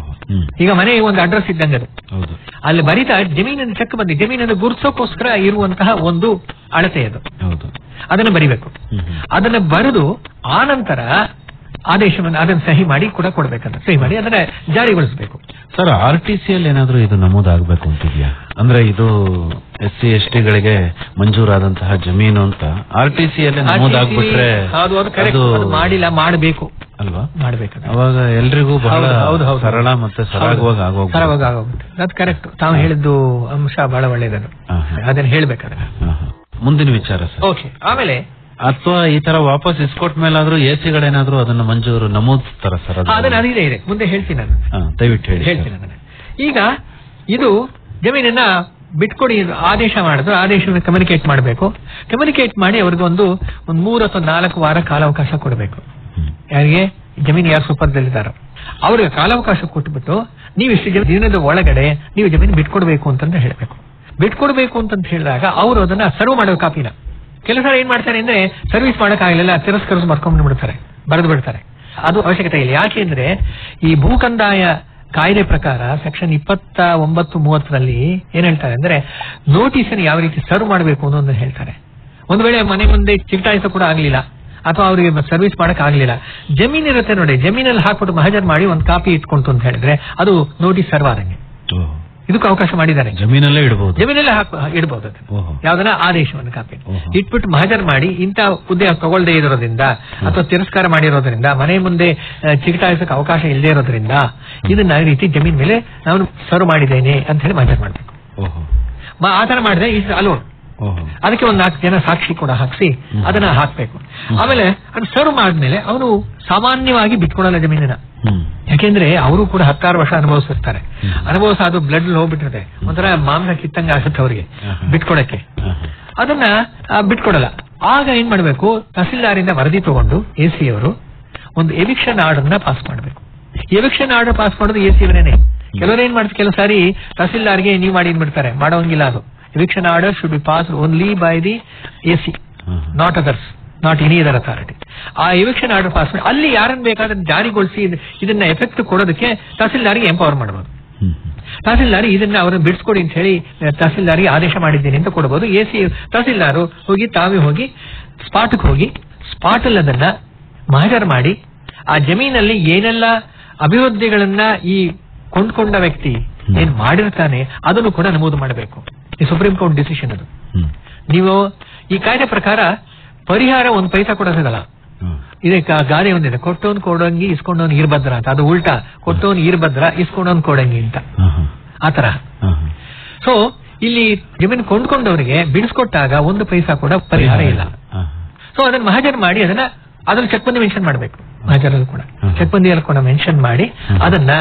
ಈಗ ಮನೆ ಒಂದು ಅಡ್ರೆಸ್ ಇದ್ದಂಗೆ ಅದು ಹೌದು ಅಲ್ಲಿ ಬರಿತಾ ಜಮೀನಿನ ಚೆಕ್ ಬಂದಿ ಜಮೀನನ್ನು ಗುರುತಿಸೋಕೋಸ್ಕರ ಇರುವಂತಹ ಒಂದು ಅಳತೆ ಅದು ಹೌದು ಅದನ್ನ ಬರಿಬೇಕು ಅದನ್ನ ಬರೆದು ಆನಂತರ ಆದೇಶವನ್ನು ಅದನ್ನ ಸಹಿ ಮಾಡಿ ಕೂಡ ಕೊಡ್ಬೇಕಂತ ಸಹಿ ಮಾಡಿ ಅದನ್ನ ಜಾರಿಗೊಳಿಸಬೇಕು ಸರ್ ಆರ್ ಟಿ ಸಿ ಅಲ್ಲಿ ಏನಾದ್ರೂ ಇದು ನಮೂದಾಗಬೇಕು ಅಂತಿದ್ಯಾ ಅಂದ್ರೆ ಇದು ಎಸ್ ಸಿ ಎಸ್ ಟಿಗಳಿಗೆ ಮಂಜೂರಾದಂತಹ ಜಮೀನು ಅಂತ ಆರ್ ಟಿ ಸಿ ಅಲ್ಲಿ ನಮೂದಾಗ್ಬಿಟ್ರೆ ಅದು ಅದು ಕರೆಕ್ಟ್ ಅದು ಮಾಡಿಲ್ಲ ಮಾಡಬೇಕು ಅಲ್ವಾ ಮಾಡ್ಬೇಕು ಅವಾಗ ಎಲ್ರಿಗೂ ಬಹಳ ಹೌದು, ಹೌದು, ಹೌದು. ಸರಳ ಮತ್ತೆ ಸರಾಗವಾಗಿ ಆಗೋಗ್ಬೋದು ಸರವಾಗಿ ಆಗೋಗುತ್ತೆ ಅದು ಕರೆಕ್ಟ್ ತಾವು ಹೇಳಿದ್ದು ಅಂಶ ಬಹಳ ಒಳ್ಳೇದದು ಹಾ, ಹಾ. ಅದನ್ನ ಹೇಳ್ಬೇಕಾದ್ರೆ ಹಾ, ಹಾ. ಮುಂದಿನ ವಿಚಾರ ಸರ್ ಓಕೆ ಆಮೇಲೆ ಅಥವಾ ಈ ತರ ವಾಪಸ್ ಇಸ್ಕೊಟ್ ಮೇಲಾದ್ರೂ ಎ ಸಿಗಳೇನಾದ್ರೂ ಅದನ್ನ ಮಂಜೂರು ನಮೂದಿಸ್ತಾರ ಸರ್ ಅದು? ಹಾ, ಅದನ್ನ ಅದಿದೆ ಇದೆ ಮುಂದೆ ಹೇಳ್ತೀನಿ ನಾನು ಹಾ, ದಯವಿಟ್ಟು ಹೇಳಿ ಸರ್. ಹೇಳ್ತೀನಿ ಅದನ್ನ ಈಗ ಇದು ಜಮೀನನ್ನ ಬಿಟ್ಕೊಡಿ ಇದು ಆದೇಶ ಮಾಡಿದ್ರು ಆದೇಶವನ್ನು ಕಮ್ಯುನಿಕೇಟ್ ಮಾಡಬೇಕು ಕಮ್ಯುನಿಕೇಟ್ ಮಾಡಿ ಅವ್ರಿಗೆ ಒಂದು ಒಂದು ಮೂರು ಅಥವಾ ನಾಲ್ಕು ವಾರ ಕಾಲಾವಕಾಶ ಕೊಡಬೇಕು ಯಾರಿಗೆ ಜಮೀನು ಯಾರು ಸುಪರ್ದಲ್ಲಿದ್ದಾರೋ ಅವ್ರಿಗೆ ಕಾಲಾವಕಾಶ ಕೊಟ್ಬಿಟ್ಟು ನೀವು ಇಷ್ಟು ಜನ ದಿನದ ಒಳಗಡೆ ನೀವು ಜಮೀನು ಬಿಟ್ಕೊಡ್ಬೇಕು ಅಂತಂದು ಹೇಳಬೇಕು ಬಿಟ್ಕೊಡ್ಬೇಕು ಅಂತಂತ ಹೇಳಿದಾಗ ಅವರು ಅದನ್ನ ಸರ್ವ್ ಮಾಡೋ ಕಾಪಿನ ಕೆಲಸ ಏನ್ ಮಾಡ್ತಾರೆ ಅಂದ್ರೆ ಸರ್ವಿಸ್ ಮಾಡಕ್ಕಾಗಲಿಲ್ಲ ತಿರಸ್ಕರಿಸಿ ಬರ್ಕೊಂಡು ಬಿಡ್ತಾರೆ ಬರೆದು ಬಿಡ್ತಾರೆ ಅದು ಅವಶ್ಯಕತೆ ಇಲ್ಲ ಯಾಕೆಂದ್ರೆ ಈ ಭೂಕಂದಾಯ ಕಾಯ್ದೆ ಪ್ರಕಾರ ಸೆಕ್ಷನ್ ಇಪ್ಪತ್ತ ಒಂಬತ್ತು ಮೂವತ್ತರಲ್ಲಿ ಏನ್ ಹೇಳ್ತಾರೆ ಅಂದ್ರೆ ನೋಟಿಸ್ ಯಾವ ರೀತಿ ಸರ್ವ್ ಮಾಡಬೇಕು ಅನ್ನೋದನ್ನ ಹೇಳ್ತಾರೆ ಒಂದು ವೇಳೆ ಮನೆ ಮುಂದೆ ಚಿಕ್ಟಾಯಿಸ ಕೂಡ ಆಗ್ಲಿಲ್ಲ ಅಥವಾ ಅವರಿಗೆ ಸರ್ವಿಸ್ ಮಾಡಕ್ ಆಗ್ಲಿಲ್ಲ ಜಮೀನ್ ಇರುತ್ತೆ ನೋಡಿ ಜಮೀನಲ್ಲಿ ಹಾಕ್ಬಿಟ್ಟು ಮಹಜರ್ ಮಾಡಿ ಒಂದು ಕಾಪಿ ಇಟ್ಕೊಂತು ಅಂತ ಹೇಳಿದ್ರೆ ಅದು ನೋಟಿಸ್ ಸರ್ವ್ ಆದಂಗೆ ಓಹೋ. ಇದಕ್ಕೂ ಅವಕಾಶ ಮಾಡಿದ್ದಾರೆ ಜಮೀನಲ್ಲೇ ಇಡಬಹುದು ಜಮೀನಲ್ಲೇ ಹಾಕ್ ಇಡಬಹುದು ಅದನ್ನ. ಓಹೋ. ಯಾವ್ದನ್ನ ಆದೇಶವನ್ನು ಕಾಪಿ ಓಹೋ. ಇಟ್ಬಿಟ್ಟು ಮಹಜರ್ ಮಾಡಿ ಇಂಥ ಹುದ್ದೆ ತಗೊಳ್ಳದೇ ಇರೋದ್ರಿಂದ ಅಥವಾ ತಿರಸ್ಕಾರ ಮಾಡಿರೋದ್ರಿಂದ ಮನೆ ಮುಂದೆ ಆ, ಚಿಕಟಾಯಿಸಕ್ಕೆ ಅವಕಾಶ ಇಲ್ಲದೆ ಇರೋದ್ರಿಂದ ಇದನ್ನ ಈ ರೀತಿ ಜಮೀನ್ ಮೇಲೆ ನಾನು ಸರ್ವ್ ಮಾಡಿದ್ದೇನೆ ಅಂತ ಹೇಳಿ ಮಹಜರ್ ಮಾಡ್ಬೇಕು ಓಹೋ ಮ- ಆ ತರ ಮಾಡಿದ್ರೆ ಇಸ್ ಅಲೋನ್ ಓಹೋ ಅದಕ್ಕೆ ಒಂದು ನಾಲ್ಕು ಜನ ಸಾಕ್ಷಿ ಕೂಡ ಹಾಕ್ಸಿ ಅದನ್ನ ಹಾಕ್ಬೇಕು ಆಮೇಲೆ ಅದು ಸರ್ವ್ ಮಾಡಿದ್ಮೇಲೆ ಅವನು ಸಾಮಾನ್ಯವಾಗಿ ಬಿಟ್ಕೊಡಲ್ಲ ಜಮೀನನ್ನ ಹ್ಮ್ ಯಾಕೆಂದ್ರೆ ಅವರು ಕೂಡ ಹತ್ತಾರು ವರ್ಷ ಅನುಭವಿಸಿರ್ತಾರೆ ಅನುಭವಿಸ ಅದು ಬ್ಲಡ್ ಹೋಗ್ಬಿಟ್ಟಿರುತ್ತೆ ಒಂಥರ ಮಾಂಸ ಕಿತ್ತಂಗ ಆಗುತ್ತೆ ಅವರಿಗೆ ಆಹಾ. ಬಿಟ್ಕೊಡಕ್ಕೆ ಆಹಾ. ಅದನ್ನ ಆ, ಬಿಟ್ಕೊಡಲ್ಲ ಆಗ ಏನ್ ಮಾಡ್ಬೇಕು ತಹಸೀಲ್ದಾರಿಂದ ವರದಿ ತಗೊಂಡು ಎ ಸಿ ಅವರು ಒಂದು ಎವಿಕ್ಷನ್ ಆರ್ಡರ್ ನ ಪಾಸ್ ಮಾಡಬೇಕು ಎವಿಕ್ಷನ್ ಆರ್ಡರ್ ಪಾಸ್ ಮಾಡೋದು ಎ ಸಿ ಅವರೇನೆ ಕೆಲವರು ಏನ್ ಮಾಡ್ತಾರೆ ಕೆಲವು ಸಾರಿ ತಹಸೀಲ್ದಾರ್ಗೆ ನೀವು ಮಾಡಿ ಬಿಡ್ತಾರೆ ಮಾಡೋಂಗಿಲ್ಲ ಅದು eviction order should be pass only by the A C ಆಹಾ. Not others not any other authority ಆ ಎವಿಕ್ಷನ್ ಆರ್ಡರ್ ಪಾಸ್ ಮಾಡಿ ಅಲ್ಲಿ ಯಾರನ್ನ ಬೇಕಾದ್ರೆ ಜಾರಿಗೊಳಿಸಿ ಇದ್- ಇದನ್ನ ಎಫೆಕ್ಟ್ ಕೊಡೋದಕ್ಕೆ ತಹಸೀಲ್ದಾರ್ಗೆ ಎಂಪವರ್ ಮಾಡಬಹುದು ಹ್ಮ್ ತಹಸೀಲ್ದಾರ್ ಇದನ್ನ ಅವರನ್ನು ಬಿಡಿಸ್ಕೊಡಿ ಅಂತ ಹೇಳಿ ತಹಸೀಲ್ದಾರ್ಗೆ ಆದೇಶ ಮಾಡಿದ್ದೀನಿ ಅಂತ ಕೊಡಬಹುದು ಎ ಸಿ ತಹಸೀಲ್ದಾರು ಹೋಗಿ ತಾವೇ ಹೋಗಿ ಸ್ಪಾಟ್ಗೆ ಹೋಗಿ ಸ್ಪಾಟ್ ಅಲ್ಲಿ ಅದನ್ನ ಮಹಜರ್ ಮಾಡಿ ಆ ಜಮೀನಲ್ಲಿ ಏನೆಲ್ಲ ಅಭಿವೃದ್ಧಿಗಳನ್ನ ಈ ಕೊಂಡ್ಕೊಂಡ ವ್ಯಕ್ತಿ ಏನ್ ಮಾಡಿರ್ತಾನೆ ಅದನ್ನು ಕೂಡ ನಮೂದು ಮಾಡಬೇಕು ಈ ಸುಪ್ರೀಂ ಕೋರ್ಟ್ ಡಿಸಿಷನ್ ಅದು ಹ್ಮ್ ನೀವು ಈ ಕಾಯ್ದೆ ಪ್ರಕಾರ ಪರಿಹಾರ ಒಂದ್ ಪೈಸಾ ಕೂಡ ಸಿಗಲ್ಲ ಹ್ಮ್ ಇದಕ್ಕೆ ಆ ಗಾದೆ ಒಂದಿದೆ ಕೊಟ್ಟೋನ್ ಕೊಡಂಗಿ ಇಸ್ಕೊಂಡೋನ್ ಇರ್ಭದ್ರ ಅಂತ ಅದು ಉಲ್ಟಾ ಕೊಟ್ಟೋನ್ ಇರ್ಭದ್ರ ಇಸ್ಕೊಂಡೋನ್ ಕೊಡಂಗಿ ಅಂತ ಆಹಾ. ಆತರ ಆಹಾ. ಸೊ ಇಲ್ಲಿ ಜಮೀನು ಕೊಂಡ್ಕೊಂಡವರಿಗೆ ಬಿಡಿಸ್ಕೊಟ್ಟಾಗ ಒಂದು ಪೈಸಾ ಕೂಡ ಪರಿಹಾರ ಇಲ್ಲ ಆಹಾ. ಸೊ ಅದನ್ನ ಮಹಜರ್ ಮಾಡಿ ಅದನ್ನ ಅದ್ರಲ್ಲಿ ಚೆಕ್ ಬಂದಿ ಮೆನ್ಷನ್ ಮಾಡಬೇಕು ಮಹಜರಲ್ಲಿ ಕೂಡ ಹ್ಮ್. ಚೆಕ್ ಬಂದಿಯಲ್ಲಿ ಕೂಡ ಮೆನ್ಷನ್ ಮಾಡಿ ಅದನ್ನ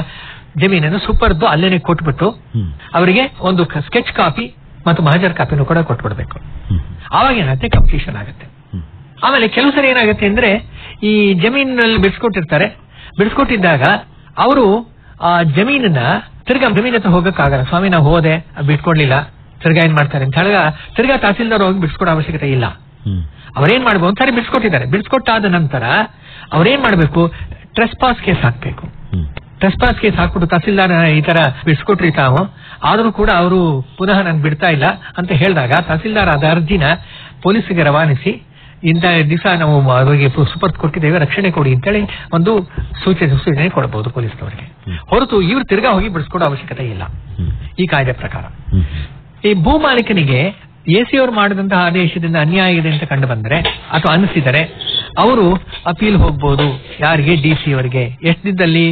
ಜಮೀನನ್ನು ಸುಪರ್ದು ಅಲ್ಲೇನೆ ಕೊಟ್ಬಿಟ್ಟು ಹ್ಮ್. ಅವರಿಗೆ ಒಂದು ಸ್ಕೆಚ್ ಕಾಪಿ ಮತ್ತು ಮಹಜರ್ ಕಾಪಿನೂ ಕೂಡ ಕೊಟ್ಬಿಡ್ಬೇಕು ಹ್ಮ್. ಆವಾಗ ಏನಾಗುತ್ತೆ ಕಂಪ್ಲೀಷನ್ ಆಗುತ್ತೆ ಹ್ಮ್. ಆಮೇಲೆ ಕೆಲವು ಸರಿ ಏನಾಗುತ್ತೆ ಅಂದ್ರೆ ಈ ಜಮೀನಲ್ಲಿ ಬಿಡಿಸ್ಕೊಟ್ಟಿರ್ತಾರೆ ಬಿಡಿಸ್ಕೊಟ್ಟಿದ್ದಾಗ ಅವರು ಆ ಜಮೀನನ್ನ ತಿರ್ಗಾ ಜಮೀನ್ ಹತ್ರ ಹೋಗಕ್ಕಾಗಲ್ಲ ಸ್ವಾಮಿ ನಾವು ಹೋದೆ ಅದ್ ಬಿಟ್ಕೊಡ್ಲಿಲ್ಲ ತಿರ್ಗಾ ಏನ್ ಮಾಡ್ತಾರೆ ಅಂತ ಹೇಳಿದಾಗ ತಿರ್ಗಾ ತಹಸೀಲ್ದಾರ್ ಹೋಗಿ ಬಿಡಿಸ್ಕೊಡೋ ಅವಶ್ಯಕತೆ ಇಲ್ಲ ಹ್ಮ್. ಅವ್ರೇನ್ ಮಾಡ್ಬೋದು ಒಂದ್ಸರಿ ಬಿಡಿಸ್ಕೊಟ್ಟಿದ್ದಾರೆ ಬಿಡಿಸ್ಕೊಟ್ಟಾದ ನಂತರ ಅವ್ರೇನ್ ಮಾಡ್ಬೇಕು ಟ್ರೆಸ್ ಪಾಸ್ ಕೇಸ್ ಹಾಕ್ಬೇಕು ಹ್ಮ್. ಟ್ರೆಸ್ ಪಾಸ್ ಕೇಸ್ ಹಾಕ್ಬಿಟ್ಟು ತಹಸೀಲ್ದಾರ್ ಈ ತರ ಬಿಡಿಸ್ಕೊಟ್ರಿ ತಾವು ಆದ್ರೂ ಕೂಡ ಅವರು ಪುನಃ ನನ್ ಬಿಡ್ತಾ ಇಲ್ಲ ಅಂತ ಹೇಳಿದಾಗ ತಹಸೀಲ್ದಾರ್ ಅದ ಅರ್ಜಿನ ಪೊಲೀಸರಿಗೆ ರವಾನಿಸಿ ಇಂಥ ದಿವಸ ನಾವು ಅವರಿಗೆ ಸುಪರ್ತ್ ಕೊಟ್ಟಿದ್ದೇವೆ ರಕ್ಷಣೆ ಕೊಡಿ ಅಂತೇಳಿ ಒಂದು ಸೂಚನೆ ಸೂಚನೆ ಕೊಡಬಹುದು ಪೊಲೀಸ್ನವರಿಗೆ ಹೊರತು ಇವ್ರು ತಿರ್ಗಾ ಹೋಗಿ ಬಿಡಿಸ್ಕೊಡೋ ಅವಶ್ಯಕತೆ ಇಲ್ಲ ಹ್ಮ್. ಈ ಕಾಯ್ದೆ ಪ್ರಕಾರ ಹ್ಮ್. ಈ ಭೂ ಮಾಲೀಕನಿಗೆ ಎಸಿ ಅವರು ಮಾಡಿದಂತಹ ಆದೇಶದಿಂದ ಅನ್ಯಾಯ ಇದೆ ಅಂತ ಕಂಡು ಬಂದರೆ ಅಥವಾ ಅನಿಸಿದರೆ ಅವರು ಅಪೀಲ್ ಹೋಗ್ಬೋದು ಯಾರಿಗೆ ಡಿ ಸಿ ಅವರಿಗೆ ಎಷ್ಟು ದಿನದಲ್ಲಿ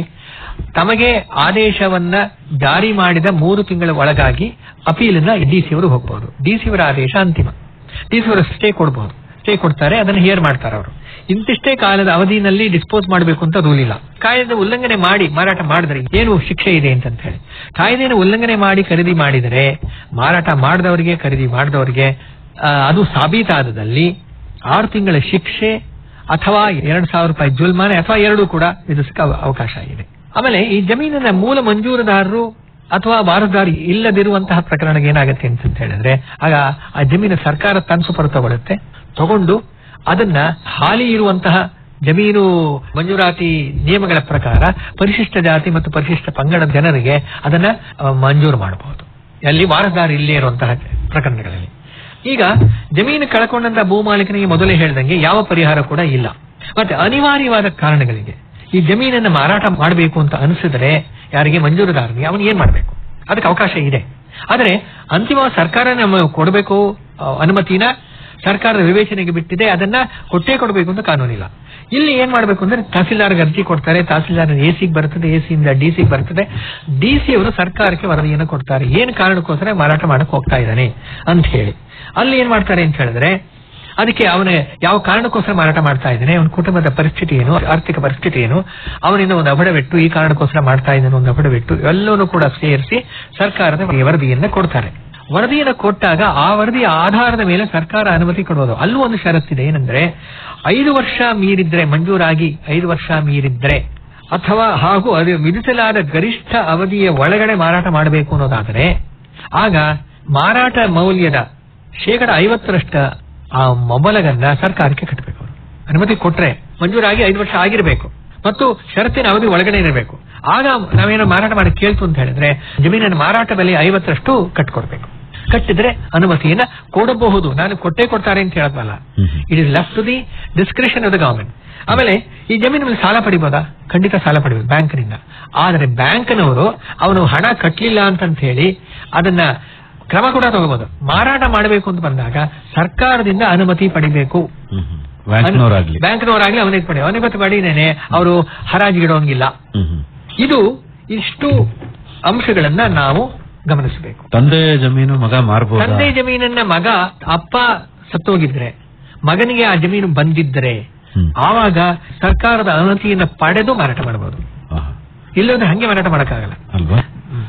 ತಮಗೆ ಆದೇಶವನ್ನ ಜಾರಿ ಮಾಡಿದ ಮೂರು ತಿಂಗಳ ಒಳಗಾಗಿ ಅಪೀಲನ್ನ ಡಿ ಸಿ ಅವರು ಹೋಗ್ಬಹುದು ಡಿ ಸಿ ಅವರ ಆದೇಶ ಅಂತಿಮ ಡಿ ಸಿ ಅವರು ಸ್ಟೇ ಕೊಡಬಹುದು ಸ್ಟೇ ಕೊಡ್ತಾರೆ ಅದನ್ನು ಹಿಯರ್ ಮಾಡ್ತಾರೆ ಅವರು ಇಂತಿಷ್ಟೇ ಕಾಲದ ಅವಧಿನಲ್ಲಿ ಡಿಸ್ಪೋಸ್ ಮಾಡಬೇಕು ಅಂತ ರೂಲ್ ಇಲ್ಲ ಕಾಯ್ದೆ ಉಲ್ಲಂಘನೆ ಮಾಡಿ ಮಾರಾಟ ಮಾಡಿದ್ರೆ ಏನು ಶಿಕ್ಷೆ ಇದೆ ಅಂತ ಹೇಳಿ ಕಾಯ್ದೆಯನ್ನು ಉಲ್ಲಂಘನೆ ಮಾಡಿ ಖರೀದಿ ಮಾಡಿದರೆ ಮಾರಾಟ ಮಾಡಿದವರಿಗೆ ಖರೀದಿ ಮಾಡಿದವರಿಗೆ ಆ, ಅದು ಸಾಬೀತಾದಲ್ಲಿ ಆರು ತಿಂಗಳ ಶಿಕ್ಷೆ ಅಥವಾ ಎರಡ್ ಸಾವಿರ ರೂಪಾಯಿ ಜುಲ್ಮಾನೆ ಅಥವಾ ಎರಡೂ ಕೂಡ ವಿಧಿಸಕ್ಕೆ ಅವ- ಅವಕಾಶ ಇದೆ ಆಮೇಲೆ ಈ ಜಮೀನಿನ ಮೂಲ ಮಂಜೂರುದಾರರು ಅಥವಾ ವಾರದಾರಿ ಇಲ್ಲದಿರುವಂತಹ ಪ್ರಕರಣಕ್ಕೆ ಏನಾಗುತ್ತೆ ಅಂತ ಹೇಳಿದ್ರೆ ಆಗ ಆ ಜಮೀನು ಸರ್ಕಾರ ತನ್ನ ಸುಪರು ತಗೊಳುತ್ತೆ ತಗೊಂಡು ಅದನ್ನ ಹಾಲಿ ಇರುವಂತಹ ಜಮೀನು ಮಂಜೂರಾತಿ ನಿಯಮಗಳ ಪ್ರಕಾರ ಪರಿಶಿಷ್ಟ ಜಾತಿ ಮತ್ತು ಪರಿಶಿಷ್ಟ ಪಂಗಡದ ಜನರಿಗೆ ಅದನ್ನ ಆ, ಮಂಜೂರು ಮಾಡಬಹುದು ಅಲ್ಲಿ ವಾರದಾರಿ ಇಲ್ಲೇ ಇರುವಂತಹ ಪ್ರಕರಣಗಳಲ್ಲಿ ಈಗ ಜಮೀನು ಕಳ್ಕೊಂಡಂತ ಭೂ ಮಾಲೀಕನಿಗೆ ಮೊದಲೇ ಹೇಳ್ದಂಗೆ ಯಾವ ಪರಿಹಾರ ಕೂಡ ಇಲ್ಲ ಮತ್ತೆ ಅನಿವಾರ್ಯವಾದ ಕಾರಣಗಳಿಗೆ ಈ ಜಮೀನನ್ನ ಮಾರಾಟ ಮಾಡಬೇಕು ಅಂತ ಅನಿಸಿದ್ರೆ ಯಾರಿಗೆ ಮಂಜೂರುದಾರನಿಗೆ ಅವನು ಏನ್ ಮಾಡಬೇಕು ಅದಕ್ಕೆ ಅವಕಾಶ ಇದೆ ಆದರೆ ಅಂತಿಮ ಸರ್ಕಾರ ನಮ್ಮ ಕೊಡಬೇಕು ಆ, ಅನುಮತಿನ ಸರ್ಕಾರದ ವಿವೇಚನೆಗೆ ಬಿಟ್ಟಿದೆ ಅದನ್ನ ಕೊಟ್ಟೇ ಕೊಡಬೇಕು ಅಂತ ಕಾನೂನಿಲ್ಲ ಇಲ್ಲಿ ಏನ್ ಮಾಡಬೇಕು ಅಂದ್ರೆ ತಹಸೀಲ್ದಾರ್ಗೆ ಅರ್ಜಿ ಕೊಡ್ತಾರೆ ತಹಸೀಲ್ದಾರ್ ಎ ಸಿಗೆ ಬರ್ತದೆ ಎ ಸಿಯಿಂದ ಡಿ ಸಿಗೆ ಬರ್ತದೆ ಡಿ ಸಿ ಅವರು ಸರ್ಕಾರಕ್ಕೆ ವರದಿಯನ್ನು ಕೊಡ್ತಾರೆ ಏನ್ ಕಾರಣಕ್ಕೋಸ್ಕರ ಮಾರಾಟ ಮಾಡಕ್ ಹೋಗ್ತಾ ಇದ್ದಾನೆ ಅಂತ ಹೇಳಿ ಅಲ್ಲಿ ಏನ್ ಮಾಡ್ತಾರೆ ಅಂತ ಹೇಳಿದ್ರೆ ಅದಕ್ಕೆ ಅವನ ಯಾವ ಕಾರಣಕ್ಕೋಸ್ಕರ ಮಾರಾಟ ಮಾಡ್ತಾ ಇದ್ದಾನೆ ಅವನ ಕುಟುಂಬದ ಪರಿಸ್ಥಿತಿ ಏನು ಆರ್ಥಿಕ ಪರಿಸ್ಥಿತಿ ಏನು ಅವನಿಂದ ಒಂದು ಅಬಡವೆಟ್ಟು ಈ ಕಾರಣಕ್ಕೋಸ್ಕರ ಮಾಡ್ತಾ ಇದ್ದಾನೆ ಒಂದು ಅಬಡವೆಟ್ಟು ಎಲ್ಲವನ್ನೂ ಕೂಡ ಸೇರಿಸಿ ಸರ್ಕಾರದ ವರದಿಯನ್ನ ಕೊಡ್ತಾರೆ ವರದಿಯನ್ನು ಕೊಟ್ಟಾಗ ಆ ವರದಿಯ ಆಧಾರದ ಮೇಲೆ ಸರ್ಕಾರ ಅನುಮತಿ ಕೊಡೋದು ಅಲ್ಲೂ ಒಂದು ಷರತ್ತಿದೆ ಏನಂದ್ರೆ ಐದು ವರ್ಷ ಮೀರಿದ್ರೆ ಮಂಜೂರಾಗಿ ಐದು ವರ್ಷ ಮೀರಿದ್ರೆ ಅಥವಾ ಹಾಗೂ ಅದು ವಿಧಿಸಲಾದ ಗರಿಷ್ಠ ಅವಧಿಯ ಒಳಗಡೆ ಮಾರಾಟ ಮಾಡಬೇಕು ಅನ್ನೋದಾದರೆ ಆಗ ಮಾರಾಟ ಮೌಲ್ಯದ ಶೇಕಡ ಐವತ್ತರಷ್ಟ ಆ ಮೊಬಲಗನ್ನ ಸರ್ಕಾರಕ್ಕೆ ಕಟ್ಟಬೇಕು ಅವರು ಅನುಮತಿ ಕೊಟ್ರೆ ಮಂಜೂರಾಗಿ ಐದು ವರ್ಷ ಆಗಿರಬೇಕು ಮತ್ತು ಷರತ್ತಿನ ಅವಧಿ ಒಳಗಡೆ ಇರಬೇಕು ಆಗ ನಾವೇನೋ ಮಾರಾಟ ಮಾಡಿ ಕೇಳ್ತು ಅಂತ ಹೇಳಿದ್ರೆ ಜಮೀನಿನ ಮಾರಾಟ ಬೆಲೆ ಐವತ್ತರಷ್ಟು ಕಟ್ಕೊಡ್ಬೇಕು ಕಟ್ಟಿದ್ರೆ ಅನುಮತಿಯನ್ನ ಕೊಡಬಹುದು ನಾನು ಕೊಟ್ಟೇ ಕೊಡ್ತಾರೆ ಅಂತ ಹೇಳದ್ವಲ್ಲ it is left to the discretion of the government ಆಮೇಲೆ ಈ ಜಮೀನು ಮೇಲೆ ಸಾಲ ಪಡಿಬೋದಾ ಖಂಡಿತ ಸಾಲ ಪಡಿಬೋದು ಬ್ಯಾಂಕ್ನಿಂದ ಆದರೆ ಬ್ಯಾಂಕ್ನವರು ಅವನು ಹಣ ಕಟ್ಟಲಿಲ್ಲ ಅಂತಂತ ಹೇಳಿ ಅದನ್ನ ಕ್ರಮ ಕೂಡ ತಗೋಬಹುದು ಮಾರಾಟ ಮಾಡಬೇಕು ಅಂತ ಬಂದಾಗ ಸರ್ಕಾರದಿಂದ ಅನುಮತಿ ಪಡಿಬೇಕು ಹ್ಮ್ ಹ್ಮ್. ಬ್ಯಾಂಕ್ನವರಾಗ್ಲಿ ಬ್ಯಾಂಕ್ನವರಾಗ್ಲಿ ಅವನಿಗೆ ಪಡಿ ಅವನಿಗೆ ಪಡಿನೇನೆ ಅವರು ಹರಾಜಿಗಿಡೋಂಗಿಲ್ಲ ಹ್ಮ್ ಹ್ಮ್. ಇದು ಇಷ್ಟು ಅಂಶಗಳನ್ನ ನಾವು ಗಮನಿಸಬೇಕು ತಂದೆ ಜಮೀನು ಮಗ ಮಾರ್ಬೋದಾ ತಂದೆ ಜಮೀನನ್ನ ಮಗ ಅಪ್ಪ ಸತ್ತೋಗಿದ್ರೆ ಮಗನಿಗೆ ಆ ಜಮೀನು ಬಂದಿದ್ದರೆ ಹ್ಮ್. ಆವಾಗ ಸರ್ಕಾರದ ಅನುಮತಿಯನ್ನ ಪಡೆದು ಮಾರಾಟ ಮಾಡಬಹುದು ಆಹಾ. ಇಲ್ಲದ್ರೆ ಹಂಗೆ ಮಾರಾಟ ಮಾಡಕ್ಕಾಗಲ್ಲ ಅಲ್ವಾ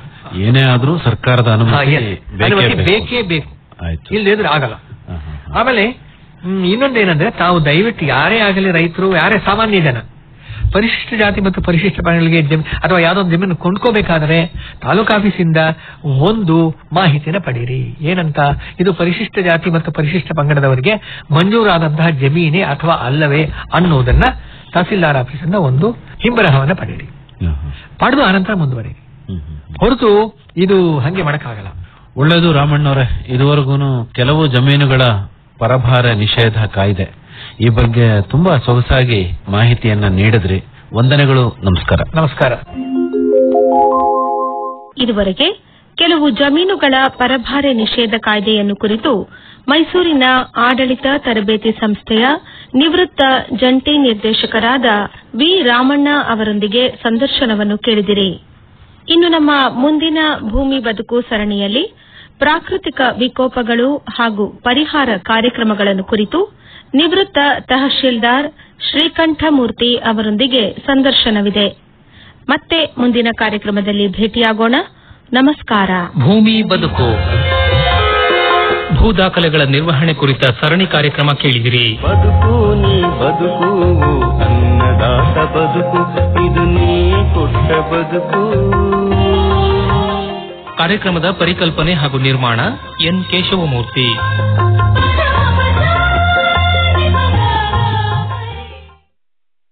ಏನೇ ಆದ್ರೂ ಸರ್ಕಾರದ ಹಾ, ಅನುಮತಿ yes. ಬೇಕೇ ಅನುಮತಿ ಬೇಕು. ಬೇಕೇ ಬೇಕು ಆಯ್ತು ಇಲ್ಲದಿದ್ರೆ ಆಗಲ್ಲ ಹಾ, ಹಾ, ಹಾ. ಆಮೇಲೆ ಹ್ಮ್, ಇನ್ನೊಂದೇನಂದ್ರೆ ತಾವು ದಯವಿಟ್ಟು ಯಾರೇ ಆಗಲಿ ರೈತರು ಯಾರೇ ಸಾಮಾನ್ಯ ಜನ ಪರಿಶಿಷ್ಟ ಜಾತಿ ಮತ್ತು ಪರಿಶಿಷ್ಟ ಪಂಗಡಗಳಿಗೆ ಜಮೀನು ಅಥವಾ ಯಾವುದೋ ಒಂದು ಜಮೀನು ಕೊಂಡ್ಕೋಬೇಕಾದ್ರೆ ತಾಲೂಕು ಆಫೀಸಿಂದ ಒಂದು ಮಾಹಿತಿನ ಪಡೀರಿ ಏನಂತ ಇದು ಪರಿಶಿಷ್ಟ ಜಾತಿ ಮತ್ತು ಪರಿಶಿಷ್ಟ ಪಂಗಡದವರಿಗೆ ಮಂಜೂರಾದಂತಹ ಜಮೀನೇ ಅಥವಾ ಅಲ್ಲವೇ ಅನ್ನೋದನ್ನ ತಹಸೀಲ್ದಾರ್ ಆಫೀಸಿಂದ ಒಂದು ಹಿಂಬರಹವನ್ನ ಪಡೀರಿ ಹಾ, ಹಾ. ಪಡೆದು ಆನಂತರ ಮುಂದುವರಿರಿ ಹ್ಮ್, ಹ್ಮ್, ಹ್ಮ್. ಹೊರತು ಇದು ಹಂಗೆ ಮಾಡಕ್ಕಾಗಲ್ಲ ಒಳ್ಳೇದು ರಾಮಣ್ಣವ್ರೆ ಇದುವರೆಗೂ ಕೆಲವು ಜಮೀನುಗಳ ಪರಭಾರ ನಿಷೇಧ ಕಾಯ್ದೆ ಈ ಬಗ್ಗೆ ತುಂಬಾ ಸೊಗಸಾಗಿ ಮಾಹಿತಿಯನ್ನ ನೀಡಿದ್ರಿ ವಂದನೆಗಳು ನಮಸ್ಕಾರ ನಮಸ್ಕಾರ ಇದುವರೆಗೆ ಕೆಲವು ಜಮೀನುಗಳ ಪರಭಾರೆ ನಿಷೇಧ ಕಾಯ್ದೆಯನ್ನು ಕುರಿತು ಮೈಸೂರಿನ ಆಡಳಿತ ತರಬೇತಿ ಸಂಸ್ಥೆಯ ನಿವೃತ್ತ ಜಂಟಿ ನಿರ್ದೇಶಕರಾದ ವಿ ರಾಮಣ್ಣ ಅವರೊಂದಿಗೆ ಸಂದರ್ಶನವನ್ನು ಕೇಳಿದಿರಿ ಇನ್ನು ನಮ್ಮ ಮುಂದಿನ ಭೂಮಿ ಬದುಕು ಸರಣಿಯಲ್ಲಿ ಪ್ರಾಕೃತಿಕ ವಿಕೋಪಗಳು ಹಾಗೂ ಪರಿಹಾರ ಕಾರ್ಯಕ್ರಮಗಳನ್ನು ಕುರಿತು ನಿವೃತ್ತ ತಹಶೀಲ್ದಾರ್ ಶ್ರೀಕಂಠಮೂರ್ತಿ ಅವರೊಂದಿಗೆ ಸಂದರ್ಶನವಿದೆ ಮತ್ತೆ ಮುಂದಿನ ಕಾರ್ಯಕ್ರಮದಲ್ಲಿ ಭೇಟಿಯಾಗೋಣ ನಮಸ್ಕಾರ ಭೂಮಿ ಬದುಕು ಭೂ ದಾಖಲೆಗಳ ನಿರ್ವಹಣೆ ಕುರಿತ ಸರಣಿ ಕಾರ್ಯಕ್ರಮ ಕೇಳಿದಿರಿ ಬದುಕು ನೀ ಬದುಕು ಅನ್ನದಾತ ಬದುಕು ಇದು ನೀ ಕೊಟ್ಟ ಬದುಕು ಕಾರ್ಯಕ್ರಮದ ಪರಿಕಲ್ಪನೆ ಹಾಗೂ ನಿರ್ಮಾಣ ಎನ್ ಕೇಶವಮೂರ್ತಿ